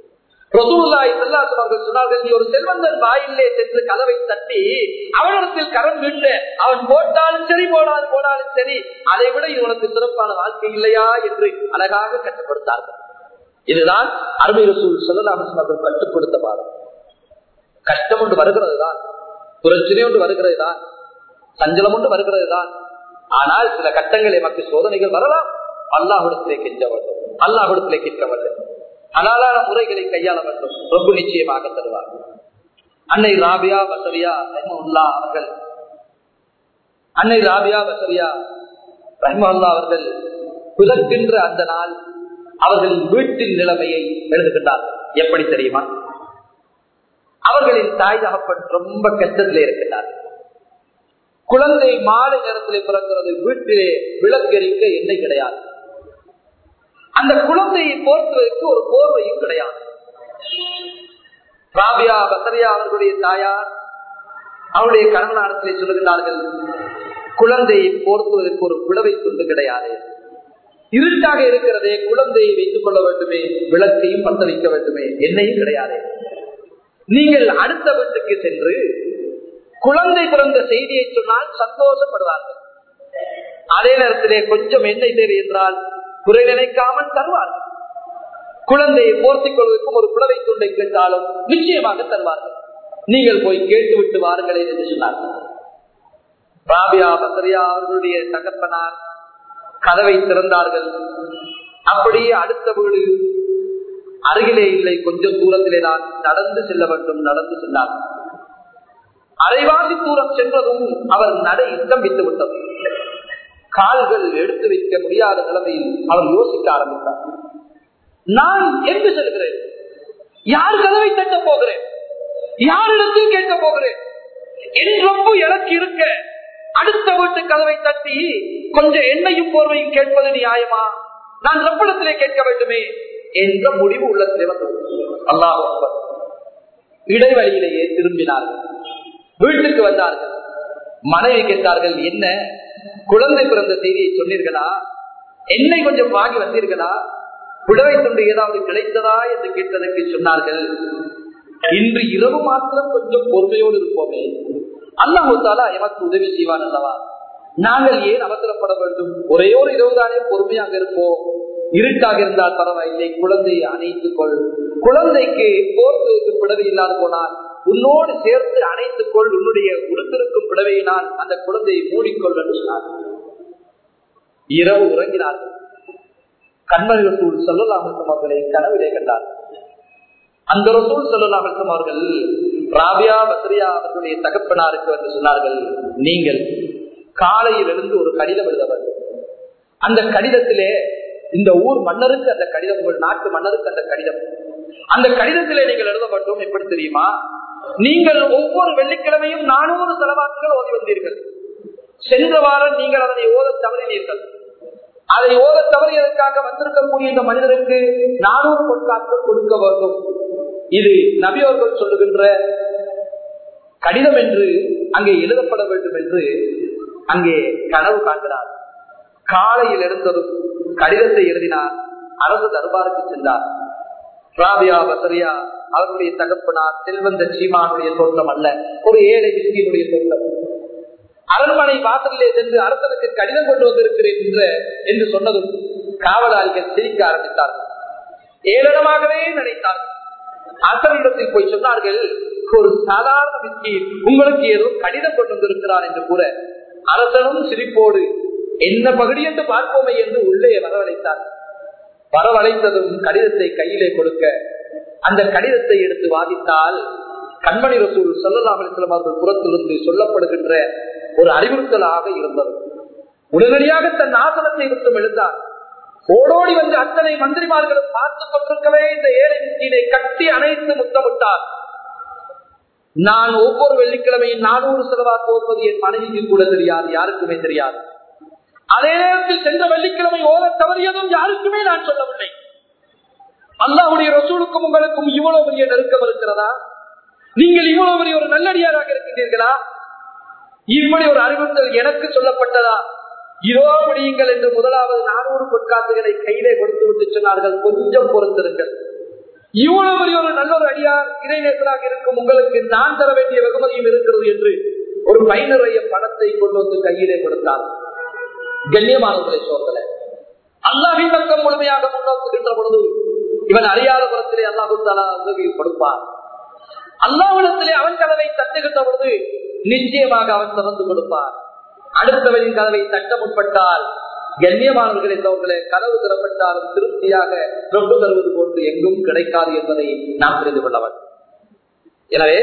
சொன்னார்கள் நீ ஒரு செல்வந்தன் வாயிலே சென்று கதவை தட்டி அவனிடத்தில் கரம் விட்டு அவன் போட்டாலும் சரி போனாலும் போனாலும் சரி அதை விட இது உனக்கு சிறப்பான வாழ்க்கை இல்லையா என்று அழகாக கட்டுப்படுத்தார்கள் இதுதான் அருமை ரசூல் சொல்லலாமர்கள் கற்றுக் கொடுத்த பாடம் கஷ்டம் ஒன்று வருகிறது தான் பிரச்சனை ஒன்று வருகிறது தான் சஞ்சலம் ஒன்று வருகிறது தான் ஆனால் சில கட்டங்கள் எமக்கு சோதனைகள் வரலாம் அல்லாஹிடத்திலே கெஞ்ச வேண்டும் அல்லாஹிடத்திலே கேட்க வேண்டும் ஹலாலான முறைகளை கையாள வேண்டும் ரொம்ப நிச்சயமாக தருவார் அன்னை ராபியா பசரியா ரஹ்மல்லா அவர்கள் அன்னை ராபியா பசரியா ரஹ்மல்லா அவர்கள் புதற்கின்ற அந்த நாள் அவர்களின் வீட்டின் நிலைமையை எழுதுகின்றார்கள் எப்படி தெரியுமா அவர்களின் தாய் தகப்பன் ரொம்ப கஷ்டத்திலே இருக்கின்றார் குழந்தை மாலை நேரத்திலே பிறக்கிறது வீட்டிலே விளக்கெரிக்க எண்ணெய் கிடையாது அந்த குழந்தையை போர்த்துவதற்கு ஒரு போர்வையும் கிடையாது ராபியா பசரியா அவர்களுடைய தாயார் அவருடைய கணவனாரத்திலே சொல்லுகிறார்கள் குழந்தையை போர்த்துவதற்கு ஒரு புலவை துண்டு கிடையாது இருட்டாக இருக்கிறதே குழந்தையை வைத்துக் கொள்ள வேண்டுமே விளக்கையும் பத்த வைக்க வேண்டுமே எண்ணெயும் கிடையாது நீங்கள் அடுத்த வீட்டுக்கு சென்று குழந்தை பிறந்த செய்தியை சொன்னால் சந்தோஷப்படுவார்கள் அதே நேரத்திலே கொஞ்சம் எண்ணெய் தேவை என்றால் குறை நினைக்காமல் தருவார்கள் குழந்தையை போர்த்திக் கொள்வதற்கும் ஒரு புலவை துண்டை கேட்டாலும் நிச்சயமாக தருவார்கள் நீங்கள் போய் கேட்டு விட்டு வாருங்களே என்று சொன்னார்கள் ராபியா பசரியா அவர்களுடைய தகப்பனார் கதவை திறந்தார்கள் அப்படியே அடுத்த வீடு அருகிலே இல்லை கொஞ்சம் தூரத்திலே தான் நடந்து செல்ல வேண்டும் நடந்து சென்றார் அரைவாசி தூரம் சென்றதும் அவர் நடை ஸ்தம்பித்து விட்டது கால்கள் எடுத்து வைக்க முடியாத நிலைமையில் அவர் யோசிக்க ஆரம்பித்தார் நான் எங்கு செல்கிறேன் யார் கதவை தட்ட போகிறேன் யாரிடத்தில் கேட்க போகிறேன் என் ரொம்ப எனக்கு இருக்க அடுத்த வீட்டு கதவை தட்டி கொஞ்சம் எண்ணெயும் போர்வையும் கேட்பது நியாயமா நான் ரப்பிடத்திலே கேட்க வேண்டுமே என்ற முடிவு உள்ளத்திலே வந்து அல்லாஹ் இடைவெளியிலேயே திரும்பினார்கள் வீட்டுக்கு வந்தார்கள் மனைவி கேட்டார்கள் என்ன குழந்தை பிறந்த செய்தியை சொன்னீர்களா என்னை கொஞ்சம் வாங்கி வந்தீர்களா புடவை துண்டு ஏதாவது கிடைத்ததா என்று கேட்டதற்கு சொன்னார்கள் இன்று இரவு மாத்திரம் கொஞ்சம் பொறுமையோடு இருப்போமே அல்லாஹாலா எமக்கு உதவி செய்வான் அல்லவா நாங்கள் ஏன் அவசரப்பட வேண்டும் ஒரே ஒரு இரவுதானே பொறுமையாக இருப்போம் இருட்டாக இருந்தால் பரவாயில்லை குழந்தையை அணைத்துக் கொள் குழந்தைக்கு போர்த்துவதற்கு பிடவை இல்லாது போனால் உன்னோடு சேர்த்து அணைத்துக் கொள் உன்னுடைய உடுத்திருக்கும் பிடவையினால் அந்த குழந்தையை மூடிக்கொள் என்று சொன்னார் இரவு உறங்கினார்கள் கண்மணி ரசூல் சொல்லலாமத்தம் அவர்களை கனவிலே கண்டார் அந்த ரசூல் சொல்லலாமத்தம் அவர்கள் ராபியா பத்ரியா அவர்களுடைய தகப்பனாருக்கு வந்து சொன்னார்கள் நீங்கள் காலையில் இருந்து ஒரு கடிதம் எழுத வேண்டும் அந்த கடிதத்திலே இந்த ஊர் மன்னருக்கு அந்த கடிதம் உங்கள் நாட்டு மன்னருக்கு அந்த கடிதம் அந்த கடிதத்திலே நீங்கள் எழுத வேண்டும் எப்படி தெரியுமா நீங்கள் ஒவ்வொரு வெள்ளிக்கிழமையும் நானூறு செலவாக்குகள் ஓதி வந்தீர்கள் சென்ற வாரம் நீங்கள் அதனை ஓத தவறினீர்கள் அதை ஓத தவறியதற்காக வந்திருக்கக்கூடிய இந்த மனிதருக்கு நானூறு பொற்காட்கள் கொடுக்க வேண்டும் இது நபியோர்கள் சொல்லுகின்ற கடிதம் என்று அங்கே எழுதப்பட வேண்டும் என்று அங்கே கனவு காண்கிறார் காலையில் எழுந்ததும் கடிதத்தை எழுதினார் அரசு தர்பாருக்கு சென்றார் ராபியா பசரியா அவருடைய தகப்பனார் செல்வந்த சீமானுடைய தோற்றம் அல்ல ஒரு ஏழை விஸ்கியினுடைய தோற்றம் அரண்மனை வாசலிலே சென்று அரசனுக்கு கடிதம் கொண்டு வந்திருக்கிறேன் என்ற என்று சொன்னதும் காவலாளிகள் சிரிக்க ஆரம்பித்தார்கள் ஏளனமாகவே நினைத்தார்கள் அரசனிடத்தில் போய் சொன்னார்கள் ஒரு சாதாரண விஸ்கி உங்களுக்கு ஏதோ கடிதம் கொண்டு வந்திருக்கிறார் என்று கூற அரசனும் சிரிப்போடு என்ன பகுதி என்று பார்ப்போமே என்று உள்ளே வரவழைத்தார் வரவழைத்ததும் கடிதத்தை கையிலே கொடுக்க அந்த கடிதத்தை எடுத்து வாதித்தால் கண்மணி ரசூல் சொல்லலாமலிஸ்லம் அவர்கள் புறத்திலிருந்து சொல்லப்படுகின்ற ஒரு அறிவுறுத்தலாக இருந்தது உடனடியாக தன் ஆசனத்தை விட்டும் எழுந்தார் ஓடோடி வந்து அத்தனை மந்திரிமார்களும் பார்த்துக் கொண்டிருக்கவே இந்த ஏழை முக்கியை கட்டி அணைத்து முத்தமிட்டார் நான் ஒவ்வொரு வெள்ளிக்கிழமையும் நானூறு செலவாக ஓதுவது என் மனைவிக்கு கூட தெரியாது யாருக்குமே தெரியாது அதே நேரத்தில் சென்ற வெள்ளிக்கிழமை ஓத தவறியதும் யாருக்குமே நான் சொல்லவில்லை அல்லாவுடைய ரசூலுக்கும் உங்களுக்கும் இவ்வளவு பெரிய நெருக்கம் இருக்கிறதா நீங்கள் இவ்வளவு பெரிய ஒரு நல்லடியாராக இருக்கின்றீர்களா இப்படி ஒரு அறிவுறுத்தல் எனக்கு சொல்லப்பட்டதா இதோ முடியுங்கள் என்று முதலாவது நானூறு பொற்காசுகளை கையிலே கொடுத்து விட்டு சொன்னார்கள் கொஞ்சம் பொறுத்திருங்கள் இவ்வளவு பெரிய ஒரு நல்ல ஒரு அடியார் இறைநேசராக இருக்கும் உங்களுக்கு நான் தர வேண்டிய வெகுமதியும் இருக்கிறது என்று ஒரு பயனுடைய பணத்தை கொண்டு வந்து கையிலே கொடுத்தார் கண்ணியமானவர்களை சோதனை அல்லாவின் பக்கம் முழுமையாக முன்னோக்குகின்ற பொழுது இவன் அறியாத புறத்திலே அல்லாஹு தாலா உதவி கொடுப்பார் அல்லாவிடத்திலே அவன் கதவை தட்டுகின்ற பொழுது நிச்சயமாக அவன் திறந்து கொடுப்பார் அடுத்தவரின் கதவை தட்ட முற்பட்டால் கண்ணியமானவர்களை தோர்களே கதவு திறப்பட்டாலும் திருப்தியாக தொண்டு தருவது போன்று எங்கும் கிடைக்காது என்பதை நாம் தெரிந்து கொள்ளவர் எனவே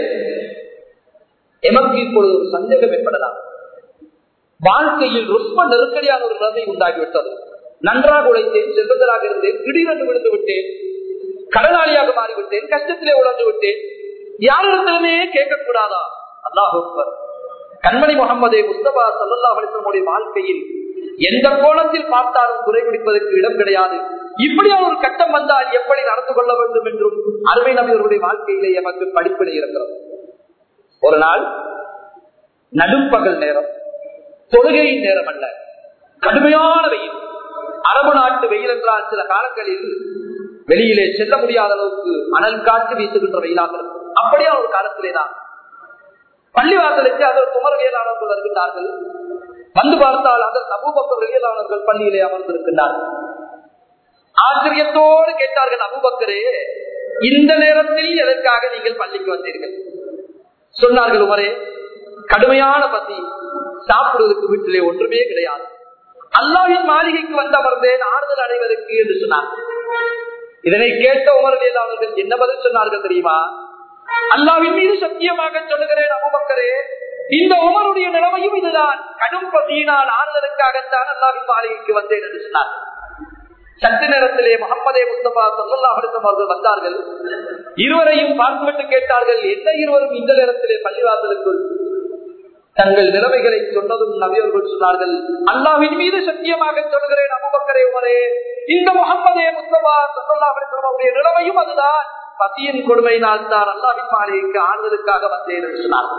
எமக்கு இப்பொழுது ஒரு சந்தேகம் ஏற்படலாம் வாழ்க்கையில் ரொம்ப நெருக்கடியான ஒரு நிலைமை உண்டாகிவிட்டது நன்றாக உழைத்தேன் செல்வதராக இருந்தேன் திடீரென்று விழுந்து விட்டேன் கடனாளியாக மாறிவிட்டேன் கஷ்டத்திலே உழந்து விட்டேன் யாரிடத்திலுமே கேட்கக்கூடாதா அல்லாஹ் கண்மணி முகமது முஸ்தபா சல்லா அலிசனுடைய வாழ்க்கையில் எந்த கோணத்தில் பார்த்தாலும் குறைபிடிப்பதற்கு இடம் கிடையாது இப்படியான ஒரு கட்டம் வந்தால் எப்படி நடந்து கொள்ள வேண்டும் என்றும் அருமை நபியர்களுடைய வாழ்க்கையிலே எமக்கு படிப்பினை இருக்கிறது ஒரு நாள் நடுப்பகல் நேரம் தொழுகையின் நேரம் அல்ல கடுமையான வெயில் அரபு நாட்டு வெயில் என்றால் சில காலங்களில் வெளியிலே செல்ல முடியாத அளவுக்கு அனல் காற்று வீசுகின்ற வெயிலாக இருக்கும் அப்படியே ஒரு காலத்திலே தான் பள்ளிவாசலுக்கு அதற்கு குமரவியலாளர்கள் வருகின்றார்கள் வந்து பார்த்தால் அதற்கு அபூபக்கர் வெளியலாளர்கள் பள்ளியிலே அமர்ந்திருக்கின்றார்கள் ஆச்சரியத்தோடு கேட்டார்கள் அபுபக்கரே இந்த நேரத்தில் எதற்காக நீங்கள் பள்ளிக்கு வந்தீர்கள் சொன்னார்கள் உமரே கடுமையான பசி சாப்பிடுவதற்கு வீட்டிலே ஒன்றுமே கிடையாது அல்லாவின் மாளிகைக்கு வந்து அமர்ந்தேன் ஆறுதல் அடைவதற்கு என்று சொன்னார் இதனை கேட்ட உமரலில் அவர்கள் என்ன பதில் சொன்னார்கள் தெரியுமா அல்லாவின் மீது சத்தியமாக சொல்லுகிறேன் அபுபக்கரே இந்த உமருடைய நிலைமையும் இதுதான் கடும் பசியினால் ஆறுதலுக்காகத்தான் அல்லாவின் மாளிகைக்கு வந்தேன் என்று சொன்னார் சற்று நேரத்திலே முகமதே முஸ்தபா சொல்லல்லாஹிடம் அவர்கள் வந்தார்கள் இருவரையும் பார்த்துவிட்டு கேட்டார்கள் என்ன இருவரும் இந்த நேரத்திலே பள்ளிவாசலுக்குள் தங்கள் நிலைமைகளை சொன்னதும் நபியவர்கள் சொன்னார்கள் அல்லாவின் மீது சத்தியமாக சொல்கிறேன் அபுபக்கரே உமரே இந்த முகமதே முஸ்தபா சொல்லல்லாஹிடம் அவருடைய நிலைமையும் அதுதான் பசியின் கொடுமையினால் தான் அல்லாவின் மாளிகைக்கு ஆறுதலுக்காக வந்தேன் என்று சொன்னார்கள்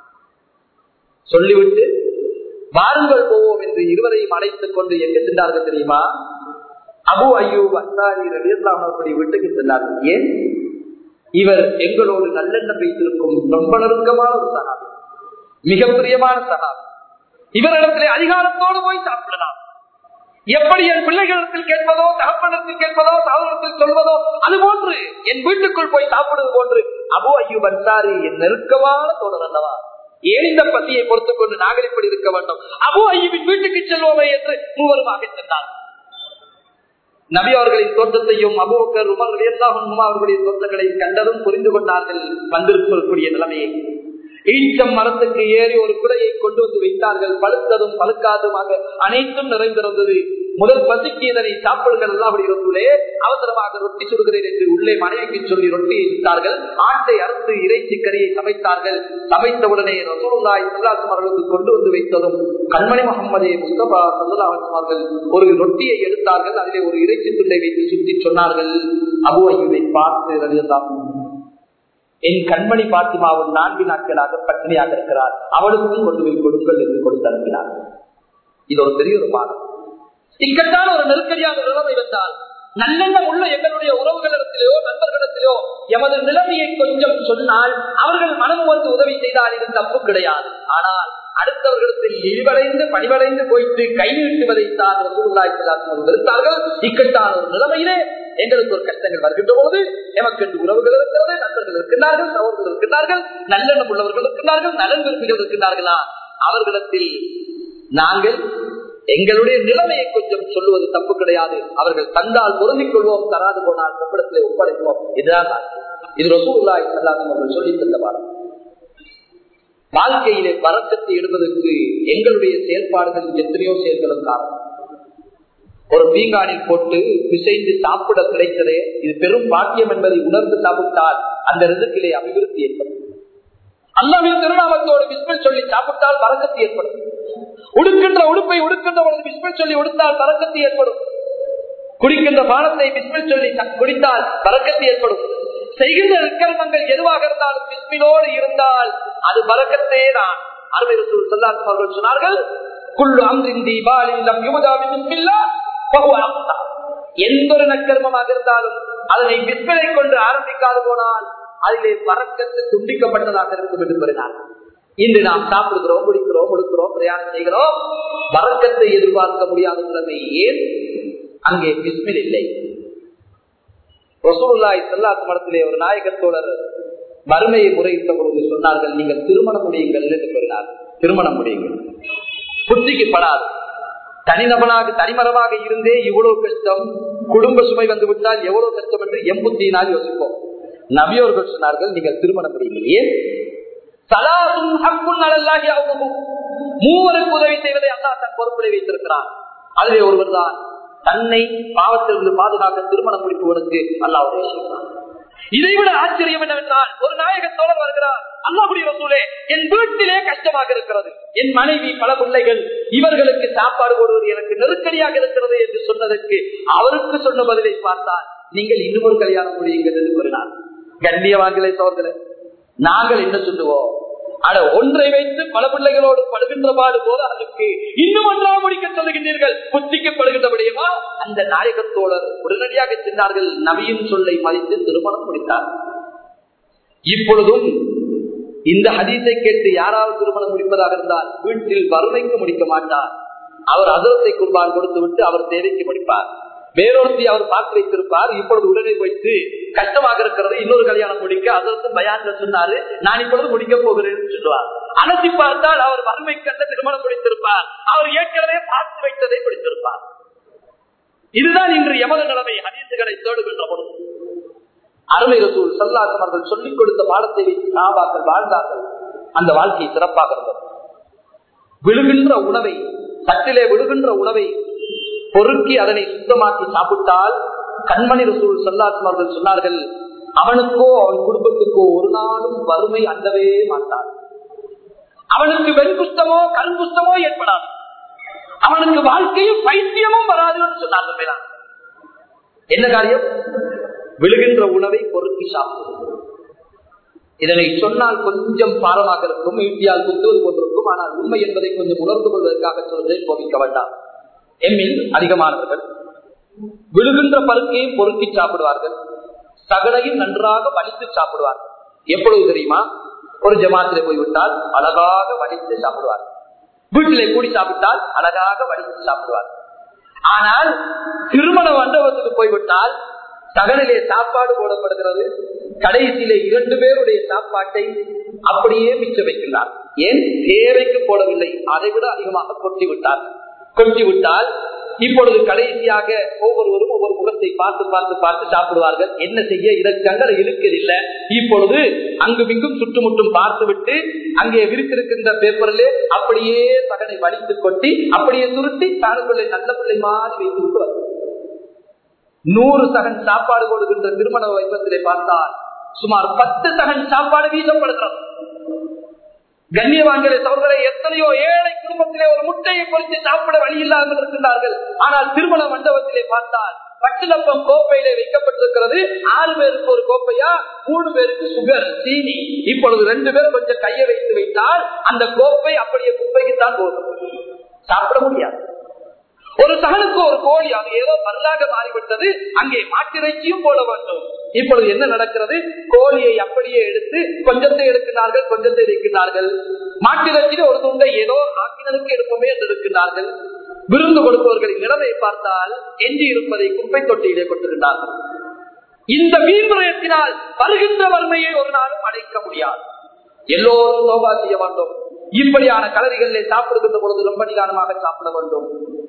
சொல்லிவிட்டு வாருங்கள் போவோம் என்று இருவரையும் அழைத்துக் கொண்டு எங்கு சென்றார்கள் தெரியுமா அபு ஐயூப் அன்சாரி ரலியல்லாஹு அவருடைய வீட்டுக்கு சென்றார்கள் ஏன் இவர் எங்களோடு நல்லெண்ணம் வைத்திருக்கும் ரொம்ப நெருக்கமான ஒரு சகாபி மிக பிரியமான சகாபி இவரிடத்திலே அதிகாரத்தோடு போய் சாப்பிடலாம் எப்படி என் பிள்ளைகளிடத்தில் கேட்பதோ தகப்பனத்தில் கேட்பதோ சகோதரத்தில் சொல்வதோ அது போன்று என் வீட்டுக்குள் போய் சாப்பிடுவது போன்று அபு ஐயூப் அன்சாரி என் நெருக்கமான தோழர் அல்லவா ஏன் இந்த பசியை பொறுத்துக் கொண்டு நாங்கள் இப்படி இருக்க வேண்டும் அபு ஐயூபின் வீட்டுக்கு செல்வோமே என்று மூவருமாக சென்றார்கள் நபி அவர்களின் தோற்றத்தையும் அபோக்கர் உமர் எல்லாரும் அவர்களுடைய தோற்றங்களை கண்டதும் புரிந்து கொண்டார்கள் வந்திருக்கக்கூடிய நிலைமையை ஈச்சம் மரத்துக்கு ஏறி ஒரு குடையை கொண்டு வந்து வைத்தார்கள் பழுத்ததும் பழுக்காதுமாக அனைத்தும் நிறைந்திருந்தது முதல் பசிக்கு இதனை சாப்பிடுங்கள் அல்லாவுடைய அவசரமாக ரொட்டி சுடுகிறேன் என்று உள்ளே மனைவிக்கு சொல்லி ரொட்டியை விட்டார்கள் ஆட்டை அறுத்து இறைச்சி கறியை சமைத்தார்கள் சமைத்தவுடனே ரசூலுல்லாய் சுல்லாசம் அவர்களுக்கு கொண்டு வந்து வைத்ததும் கண்மணி முகமதே முஸ்தபா சல்லாஹம் அவர்கள் ஒரு ரொட்டியை எடுத்தார்கள் அதிலே ஒரு இறைச்சி துண்டை வைத்து சுற்றி சொன்னார்கள் அபு ஐயுவை பார்த்து ரலியல்லாஹு என் கண்மணி பாத்திமாவும் நான்கு நாட்களாக பட்டினியாக இருக்கிறார் அவளுக்கும் கொண்டு போய் கொடுங்கள் என்று கொடுத்து அனுப்பினார் இது ஒரு பெரிய ஒரு பாடம் இக்கட்டான ஒரு நெருக்கடியான நிலைமை வந்தால் நல்லெண்ணம் உள்ள எங்களுடைய உறவுகளிடத்திலோ நண்பர்களிடத்திலோ எமது நிலைமையை கொஞ்சம் சொன்னால் அவர்கள் மனம் வந்து உதவி செய்தால் இது தப்பு கிடையாது ஆனால் அடுத்தவர்களிடத்தில் இழிவடைந்து பணிவடைந்து போயிட்டு கை நீட்டுவதைத்தான் இருந்தார்கள் இக்கட்டான ஒரு நிலைமையிலே எங்களுக்கு ஒரு கஷ்டங்கள் வருகின்ற போது எமக்கு என்று உறவுகள் இருக்கிறது நண்பர்கள் இருக்கின்றார்கள் சகோதரர்கள் இருக்கின்றார்கள் நல்லெண்ணம் உள்ளவர்கள் இருக்கின்றார்கள் நலன் விரும்பிகள் இருக்கின்றார்களா அவர்களிடத்தில் நாங்கள் எங்களுடைய நிலைமையை கொஞ்சம் சொல்லுவது தப்பு கிடையாது அவர்கள் தந்தால் பொருந்திக் கொள்வோம் தராது போனால் நம்மிடத்திலே ஒப்படைப்போம் இதுதான் இது ரசூல்லாய் அல்லாமல் அவர்கள் சொல்லி தந்த பாடம் வாழ்க்கையிலே வரக்கத்தை எடுப்பதற்கு எங்களுடைய செயல்பாடுகள் எத்தனையோ செயல்களும் காரணம் ஒரு பீங்கானில் போட்டு பிசைந்து சாப்பிட கிடைத்ததே இது பெரும் பாக்கியம் என்பதை உணர்ந்து சாப்பிட்டால் அந்த ரிதுக்கிலே அபிவிருத்தி ஏற்படும் அல்லாவின் திருநாமத்தோடு விஸ்மல் சொல்லி சாப்பிட்டால் வரக்கத்து ஏற்படும் உடுக்கின்ற உடுப்பை உடுக்கின்ற பொழுது விஸ்மல் சொல்லி உடுத்தால் வரக்கத்து ஏற்படும் குடிக்கின்ற பானத்தை விஸ்மல் சொல்லி குடித்தால் வரக்கத்து ஏற்படும் செய்கின்ற விக்கிரமங்கள் எதுவாக இருந்தாலும் விஸ்மிலோடு இருந்தால் அது வரக்கத்தே தான் அருமை சொல்லார் அவர்கள் சொன்னார்கள் குள்ளு அம்ரின் தீபாவளி யுவதாவின் எந்த ஒரு நக்கர்மமாக இருந்தாலும் அதனை விற்பனை கொண்டு ஆரம்பிக்காது போனால் அதிலே வரக்கத்து துண்டிக்கப்பட்டதாக இருக்கும் என்று கூறினார் இன்று நாம் சாப்பிடுகிறோம் குடிக்கிறோம் கொடுக்கிறோம் பிரயாணம் செய்கிறோம் வரக்கத்தை எதிர்பார்க்க முடியாத நிலைமை ஏன் அங்கே விஸ்மில் இல்லை ரசூல்லாய் செல்லாத்து மடத்திலே ஒரு நாயகத்தோழர் வறுமையை முறையிட்ட பொழுது சொன்னார்கள் நீங்கள் திருமணம் முடியுங்கள் என்று கூறினார் திருமணம் முடியுங்கள் புத்திக்கு படாது தனிநபனாக தனிமரமாக இருந்தே இவ்வளவு கஷ்டம் குடும்ப சுமை வந்து விட்டால் எவ்வளவு கஷ்டம் என்று எம்புத்தியினால் யோசிப்போம் நபியோர்கள் சொன்னார்கள் நீங்கள் திருமணம் முடியலையே சலாசும் ஹக்குன் அலல்லாஹி அவ்வளவும் மூவருக்கு உதவி செய்வதை அல்லாஹ் தன் பொறுப்பிலே வைத்திருக்கிறான் அதிலே ஒருவர் தான் தன்னை பாவத்திலிருந்து பாதுகாக்க திருமணம் முடிப்பவனுக்கு அல்லாஹ் உதவி செய்கிறான் இதைவிட ஆச்சரியம் என்னவென்றால் ஒரு நாயக தோழர் வருகிறார் அல்லாஹுடைய ரசூலே என் வீட்டிலே கஷ்டமாக இருக்கிறது என் மனைவி பல பிள்ளைகள் இவர்களுக்கு சாப்பாடு போடுவது எனக்கு நெருக்கடியாக இருக்கிறது என்று சொன்னதற்கு அவருக்கு சொன்ன பதிலை பார்த்தால் நீங்கள் இன்னும் ஒரு கல்யாணம் முடியுங்கள் என்று கூறினார் கண்ணியவான்களை தோன்றல நாங்கள் என்ன சொல்லுவோம் அட ஒன்றை வைத்து பல பிள்ளைகளோடு படுகின்ற பாடு போல அதற்கு இன்னும் ஒன்றா முடிக்க சொல்லுகின்றீர்கள் புத்திக்கப்படுகின்றபடியுமா அந்த நாயகத்தோழர் உடனடியாக சென்றார்கள் நபியின் சொல்லை மதித்து திருமணம் முடித்தார் இப்பொழுதும் இந்த ஹதீஸை கேட்டு யாராவது திருமணம் முடிப்பதாக இருந்தால் வீட்டில் வறுமைக்கு முடிக்க மாட்டார் அவர் அதரத்தை குர்பான் கொடுத்து விட்டு அவர் தேவைக்கு முடிப்பார் வேறொருத்தி அவர் பார்த்து வைத்திருப்பார் இப்பொழுது உடனே வைத்து கஷ்டமாக இருக்கிறது இன்னொரு கல்யாணம் முடிக்க அதற்கு பயான்ல சொன்னாரு நான் இப்பொழுது முடிக்க போகிறேன் சொல்லுவார் அலசி பார்த்தால் அவர் வறுமைக்கு அந்த திருமணம் முடித்திருப்பார் அவர் ஏற்கனவே பார்த்து வைத்ததை முடித்திருப்பார் இதுதான் இன்று எமது நிலைமை ஹதீசுகளை தேடுகின்ற பொழுது அருமை ரசூல் சல்லாசம் அவர்கள் சொல்லிக் கொடுத்த பாடத்தை சாபாக்கள் வாழ்ந்தார்கள் அந்த வாழ்க்கை சிறப்பாக இருந்தது விழுகின்ற உணவை சட்டிலே விழுகின்ற உணவை பொறுக்கி அதனை சுத்தமாக்கி சாப்பிட்டால் கண்மணி ரசூல் சல்லாசம் அவர்கள் சொன்னார்கள் அவனுக்கோ அவன் குடும்பத்துக்கோ ஒரு நாளும் வறுமை அண்டவே மாட்டான் அவனுக்கு வெண்குஷ்டமோ கருங்குஷ்டமோ ஏற்படாது அவனுக்கு வாழ்க்கையும் பைத்தியமும் வராதுன்னு சொன்னார்கள் என்ன காரியம் விழுகின்ற உணவை பொறுக்கி சாப்பிடும் இதனை சொன்னால் கொஞ்சம் பாரமாக இருக்கும் ஈட்டியால் குத்துவது போன்றிருக்கும் ஆனால் உண்மை என்பதை கொஞ்சம் உணர்ந்து கொள்வதற்காக சொல்வதை கோபிக்க வேண்டாம் எம்மில் அதிகமானவர்கள் விழுகின்ற பருக்கையை பொறுக்கி சாப்பிடுவார்கள் சகலையும் நன்றாக வலித்து சாப்பிடுவார்கள் எப்பொழுது தெரியுமா ஒரு ஜமாத்திலே போய்விட்டால் அழகாக வலித்து சாப்பிடுவார் வீட்டிலே கூடி சாப்பிட்டால் அழகாக வலித்து சாப்பிடுவார் ஆனால் திருமண மண்டபத்துக்கு போய்விட்டால் சகலிலே சாப்பாடு போடப்படுகிறது கடைசியிலே இரண்டு பேருடைய சாப்பாட்டை அப்படியே மிச்ச வைக்கின்றார் ஏன் தேவைக்கு போடவில்லை அதை விட அதிகமாக கொட்டி விட்டார் கொட்டி விட்டால் இப்பொழுது கடைசியாக ஒவ்வொருவரும் ஒவ்வொரு முகத்தை பார்த்து பார்த்து பார்த்து சாப்பிடுவார்கள் என்ன செய்ய இதற்கங்களை இழுக்கதில்லை இப்பொழுது அங்கும் இங்கும் சுற்றுமுற்றும் பார்த்து விட்டு அங்கே விரித்திருக்கின்ற பேப்பரிலே அப்படியே சகனை வலித்து கொட்டி அப்படியே சுருட்டி தானுக்குள்ளே நல்ல பிள்ளை மாதிரி வைத்து விட்டு நூறு சகன் சாப்பாடு கொடுக்கின்ற திருமண வைபத்திலே பார்த்தால் சுமார் பத்து சகன் சாப்பாடு வீசப்படுகிறது கண்ணியவான்களை தவறுகளை எத்தனையோ ஏழை குடும்பத்திலே ஒரு முட்டையை பொறித்து சாப்பிட வழி இல்லாமல் இருக்கின்றார்கள் ஆனால் திருமண மண்டபத்திலே பார்த்தால் பட்டுலப்பம் கோப்பையிலே வைக்கப்பட்டிருக்கிறது ஆறு பேருக்கு ஒரு கோப்பையா மூணு பேருக்கு சுகர் சீனி இப்பொழுது ரெண்டு பேரும் கொஞ்சம் கையை வைத்து வைத்தால் அந்த கோப்பை அப்படியே குப்பைக்குத்தான் போகும் சாப்பிட முடியாது ஒரு சகனுக்கு ஒரு கோழி அது ஏதோ பல்லாக மாறிவிட்டது அங்கே மாட்டிறைச்சியும் போட வேண்டும் இப்பொழுது என்ன நடக்கிறது கோழியை அப்படியே எடுத்து கொஞ்சத்தை எடுக்கிறார்கள் கொஞ்சத்தை எடுக்கிறார்கள் மாட்டிறைச்சியில் ஒரு துண்டை ஏதோ ஆக்கினருக்கு எடுப்போமே என்று இருக்கின்றார்கள் விருந்து கொடுப்பவர்களின் நிலைமை பார்த்தால் எஞ்சி இருப்பதை குப்பை தொட்டியிலே கொண்டிருந்தார்கள் இந்த மீன்முறையத்தினால் வருகின்ற வறுமையை ஒரு நாளும் அடைக்க முடியாது எல்லோரும் சோபா செய்ய வேண்டும் இப்படியான கலரிகளிலே சாப்பிடுகின்ற பொழுது ரொம்ப நிதானமாக சாப்பிட வேண்டும்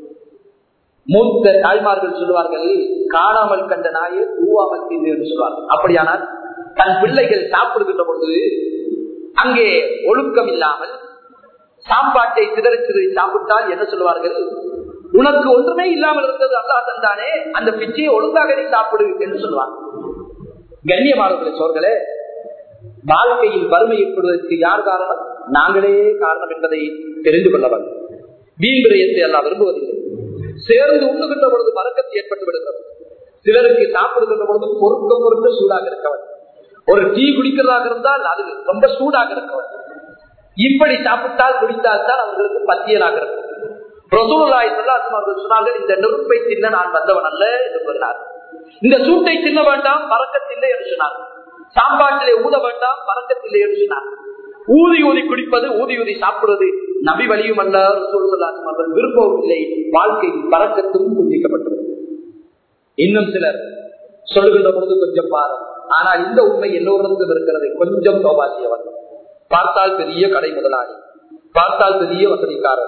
மூத்த தாய்மார்கள் சொல்லுவார்கள் காணாமல் கண்ட நாயை ஊவாமல் தீர்ந்து என்று சொல்வார்கள் அப்படியானால் தன் பிள்ளைகள் சாப்பிடுகின்ற பொழுது அங்கே ஒழுக்கம் இல்லாமல் சாப்பாட்டை சிதறி சிதறி சாப்பிட்டால் என்ன சொல்லுவார்கள் உனக்கு ஒன்றுமே இல்லாமல் இருந்தது அல்லா தந்தானே அந்த பிச்சையை ஒழுங்காக நீ சாப்பிடு என்று சொல்லுவாங்க கண்ணியமானவர்களே சோர்களே வாழ்க்கையில் வறுமை ஏற்படுவதற்கு யார் காரணம் நாங்களே காரணம் என்பதை தெரிந்து கொள்ள வேண்டும் வீண் விரயத்தை எல்லாம் விரும்புவதில்லை சேர்ந்து உண்ணுகின்ற பொழுது மறக்கத்து ஏற்பட்டு விடுகிறது சிலருக்கு சாப்பிடுகின்ற பொழுது பொறுக்க பொறுக்க சூடாக இருக்கவன் ஒரு டீ குடிக்கிறதாக இருந்தால் அது ரொம்ப சூடாக இருக்கவன் இப்படி சாப்பிட்டால் குடித்தால் தான் அவர்களுக்கு பத்தியலாக இருக்கும் ரசூலாய் அவர்கள் சொன்னார்கள் இந்த நெருப்பை தின்ன நான் வந்தவன் அல்ல என்று கூறினார் இந்த சூட்டை தின்ன வேண்டாம் மறக்கத்தில்லை என்று சொன்னார் சாப்பாட்டிலே ஊத வேண்டாம் மறக்கத்தில்லை என்று சொன்னார் ஊதி ஊதி குடிப்பது ஊதி ஊதி சாப்பிடுவது நபி வழியும் அல்ல ரசூலுல்லாஹி அவர்கள் விரும்பவும் இல்லை வாழ்க்கை பறக்கத்தும் துண்டிக்கப்பட்டது இன்னும் சிலர் சொல்லுகின்ற பொழுது கொஞ்சம் பாரம் ஆனால் இந்த உண்மை எல்லோருக்கும் இருக்கிறது கொஞ்சம் சோபாசியவன் பார்த்தால் பெரிய கடை முதலாளி பார்த்தால் பெரிய வசதிக்காரர்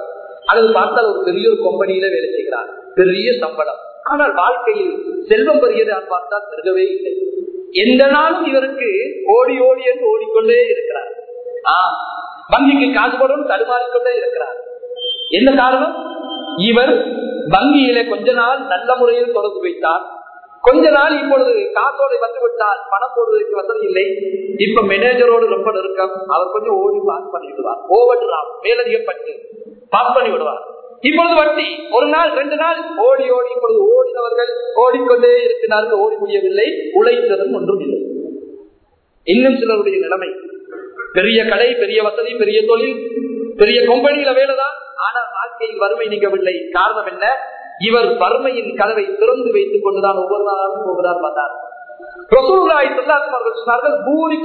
அல்லது பார்த்தால் ஒரு பெரிய ஒரு கம்பெனியில வேலை செய்கிறார் பெரிய சம்பளம் ஆனால் வாழ்க்கையில் செல்வம் பெரியது பார்த்தால் பெருகவே இல்லை எந்த நாளும் இவருக்கு ஓடி ஓடி என்று ஓடிக்கொண்டே இருக்கிறார் ஆஹ் வங்கிக்கு காசு போடவும் தடுமாறிக்கொண்டே இருக்கிறார் என்ன காரணம் இவர் வங்கியில கொஞ்ச நாள் நல்ல முறையில் தொடர்பு வைத்தார் கொஞ்ச நாள் இப்பொழுது காசோடு வந்து விட்டால் பணம் போடுவதற்கு வசதி இல்லை இப்ப மேனேஜரோடு ரொம்ப நெருக்கம் அவர் கொஞ்சம் ஓடி பாஸ் பண்ணி விடுவார் ஓவர்டிராம் மேலதிகப்பட்டு பாஸ் பண்ணி விடுவார் இப்பொழுது வட்டி ஒரு நாள் ரெண்டு நாள் ஓடி ஓடி இப்பொழுது ஓடினவர்கள் ஓடிக்கொண்டே இருக்கிறார்கள் ஓடி முடியவில்லை உழைத்ததும் ஒன்றும் இல்லை இன்னும் சிலருடைய நிலைமை பெரிய கடை பெரிய வசதி பெரிய தொழில் பெரிய கம்பெனியில வேலைதான் ஆனால் வாழ்க்கையில் வறுமை நீங்கவில்லை காரணம் என்ன இவர் வறுமையின் கதவை திறந்து வைத்துக் கொண்டுதான் ஒவ்வொரு நாளும் போகிறார் பார்த்தார் சொன்னார்கள்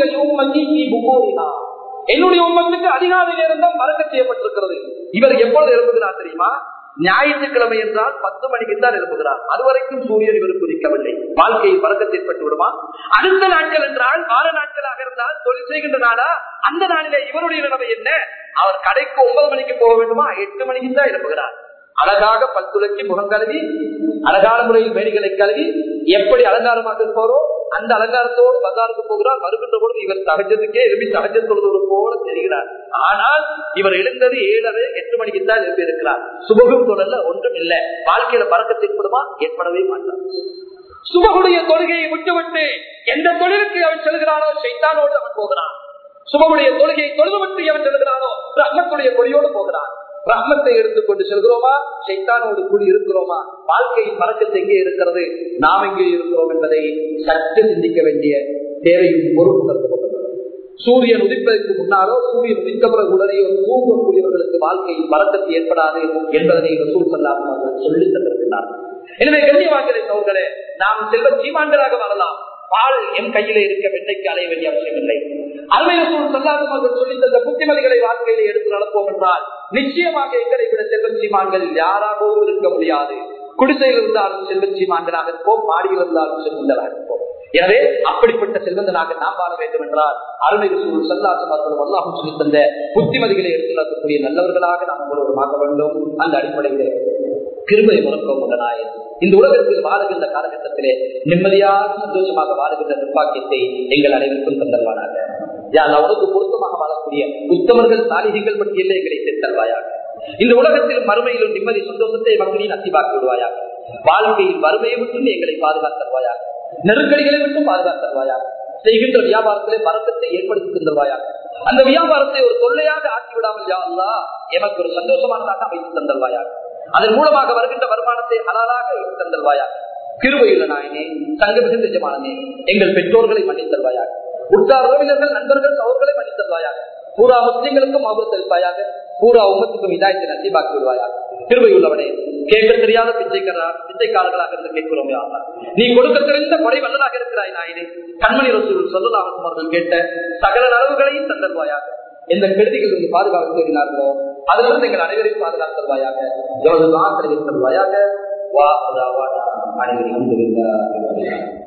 என்னுடைய உம்மத்துக்கு அதிகாலை நேரம் தான் மறக்க செய்யப்பட்டிருக்கிறது இவர் எப்பொழுது எழுப்புகிறார் தெரியுமா ஞாயிற்றுக்கிழமை என்றால் பத்து மணிக்கு தான் எழுப்புகிறார் அதுவரைக்கும் சூரியன் இவருக்கு உதிக்கவில்லை வாழ்க்கையில் பறக்கத்தை ஏற்பட்டு விடுமா அடுத்த நாட்கள் என்றால் வார நாட்களாக இருந்தால் தொழில் செய்கின்ற நாளா அந்த நாளிலே இவருடைய நிலைமை என்ன அவர் கடைக்கு ஒன்பது மணிக்கு போக வேண்டுமா எட்டு மணிக்கு தான் எழுப்புகிறார் அழகாக பல்துலக்கி முகம் கழுவி அழகான முறையில் மேடிகளை கழுவி எப்படி அலங்காரமாக இருப்பாரோ அந்த அலங்காரத்தோடு பஜாருக்கு போகிறார் வருகின்ற பொழுது இவர் சகஜத்துக்கே எழுப்பி சகஜ தொழுவது போல தெரிகிறார் ஆனால் இவர் எழுந்தது ஏழரை எட்டு மணிக்கு தான் எழுப்பி இருக்கிறார் சுபகம் தொழில ஒன்றும் இல்லை வாழ்க்கையில பறக்கத்தை ஏற்படுமா ஏற்படவே மாட்டார் சுபகுடைய தொழுகையை விட்டுவிட்டு எந்த தொழிலுக்கு அவன் செல்கிறானோ செய்தானோடு அவன் போகிறான் சுபகுடைய தொழுகையை தொழுது விட்டு அவன் செல்கிறானோ ரஹ்மத்துடைய கொடியோடு போகிறான் ரஹ்மத்தை எடுத்துக்கொண்டு செல்கிறோமா சைத்தானோடு கூடி இருக்கிறோமா வாழ்க்கையின் பறக்கத்தை எங்கே இருக்கிறது நாம் எங்கே இருக்கிறோம் என்பதை சற்று சிந்திக்க வேண்டிய தேவையும் பொறுப்பு கருத்தப்பட்டுள்ளது சூரியன் உதிப்பதற்கு முன்னாலோ சூரியன் உதித்த பிறகு உடனே தூங்கக்கூடியவர்களுக்கு வாழ்க்கையில் பறக்கத்து ஏற்படாது என்பதனை ரசூல் சொல்லாமல் அவர்கள் சொல்லித் தந்திருக்கிறார் எனவே கண்ணியவாக்களை அவர்களே நாம் செல்வ சீமான்களாக வரலாம் பால் என் கையில இருக்க வெண்ணைக்கு அலைய வேண்டிய அவசியம் இல்லை அருமையில் சொல்லாத சொல்லி தந்த புத்திமதிகளை வாழ்க்கையில எடுத்து நடப்போம் என்றால் நிச்சயமாக எங்களை விட செல்வன் சீமான்கள் யாராகவும் இருக்க முடியாது குடிசையில் இருந்தாலும் செல்வன் சீமான்களாக இருப்போம் மாடியில் இருந்தாலும் செல்வந்தராக இருப்போம் எனவே அப்படிப்பட்ட செல்வந்தனாக நாம் வாழ வேண்டும் என்றால் அருமை சூழல் செல்லாசமார்களும் அல்லாஹும் சொல்லி தந்த புத்திமதிகளை எடுத்து நடத்தக்கூடிய நல்லவர்களாக நாம் ஒருவருமாக வேண்டும் அந்த அடிப்படையிலே கிருபை முறக்கம் உடனாய் இந்த உலகத்தில் வாழுகின்ற காலகட்டத்திலே நிம்மதியாக சந்தோஷமாக வாழுகின்ற நிர்வாகியத்தை எங்கள் அனைவருக்கும் தந்தல்வானாக யார் உனக்கு பொருத்தமாக வாழக்கூடிய உத்தமர்கள் சாலிகள் பற்றிய எங்களை சேர்த்தல்வாயாக இந்த உலகத்தில் மறுமையிலும் நிம்மதி சந்தோஷத்தை மக்களின் அத்திபாக்கி விடுவாயாக வாழ்க்கையில் வறுமையை விட்டு எங்களை பாதுகாத்தல்வாயாக நெருக்கடிகளை விட்டும் பாதுகாத்தல்வாயாக செய்கின்ற வியாபாரத்திலே பறக்கத்தை ஏற்படுத்தி தந்தல்வாயாக அந்த வியாபாரத்தை ஒரு தொல்லையாக ஆக்கிவிடாமல் யாவல்லா எமக்கு ஒரு சந்தோஷமானதாக அமைத்து தந்தல்வாயாக அதன் மூலமாக வருகின்ற வருமானத்தை அலாலாக எடுத்து தந்தல்வாயாக கிருவையுள்ள நாயனே தங்க மிகுந்த எஜமானனே எங்கள் பெற்றோர்களை மன்னித்தல்வாயாக உற்றார் உறவினர்கள் நண்பர்கள் அவர்களை மன்னித்தல்வாயாக பூரா முஸ்லிம்களுக்கும் அவர் செல்வாயாக பூரா உமத்துக்கும் இதாயத்தை நசிபாக்கி விடுவாயாக கிருவையுள்ளவனே கேட்க தெரியாத பிச்சைக்காரர் பிச்சைக்காரர்களாக இருந்து கேட்கிறோம் யாரா நீ கொடுக்க தெரிந்த கொடை வல்லதாக இருக்கிறாய் நாயனே கண்மணி ரசூல் சொல்லலாகும் அவர்கள் கேட்ட சகல அளவுகளையும் தந்தல்வாயாக எந்த கெடுதிகள் இருந்து பாதுகாப்பு தேடினார்களோ அதிலிருந்து எங்கள் அனைவரையும் பாதுகாத்தல்வாயாக எவ்வளவு ஆசிரியர் தருவாயாக வா அனைவரும்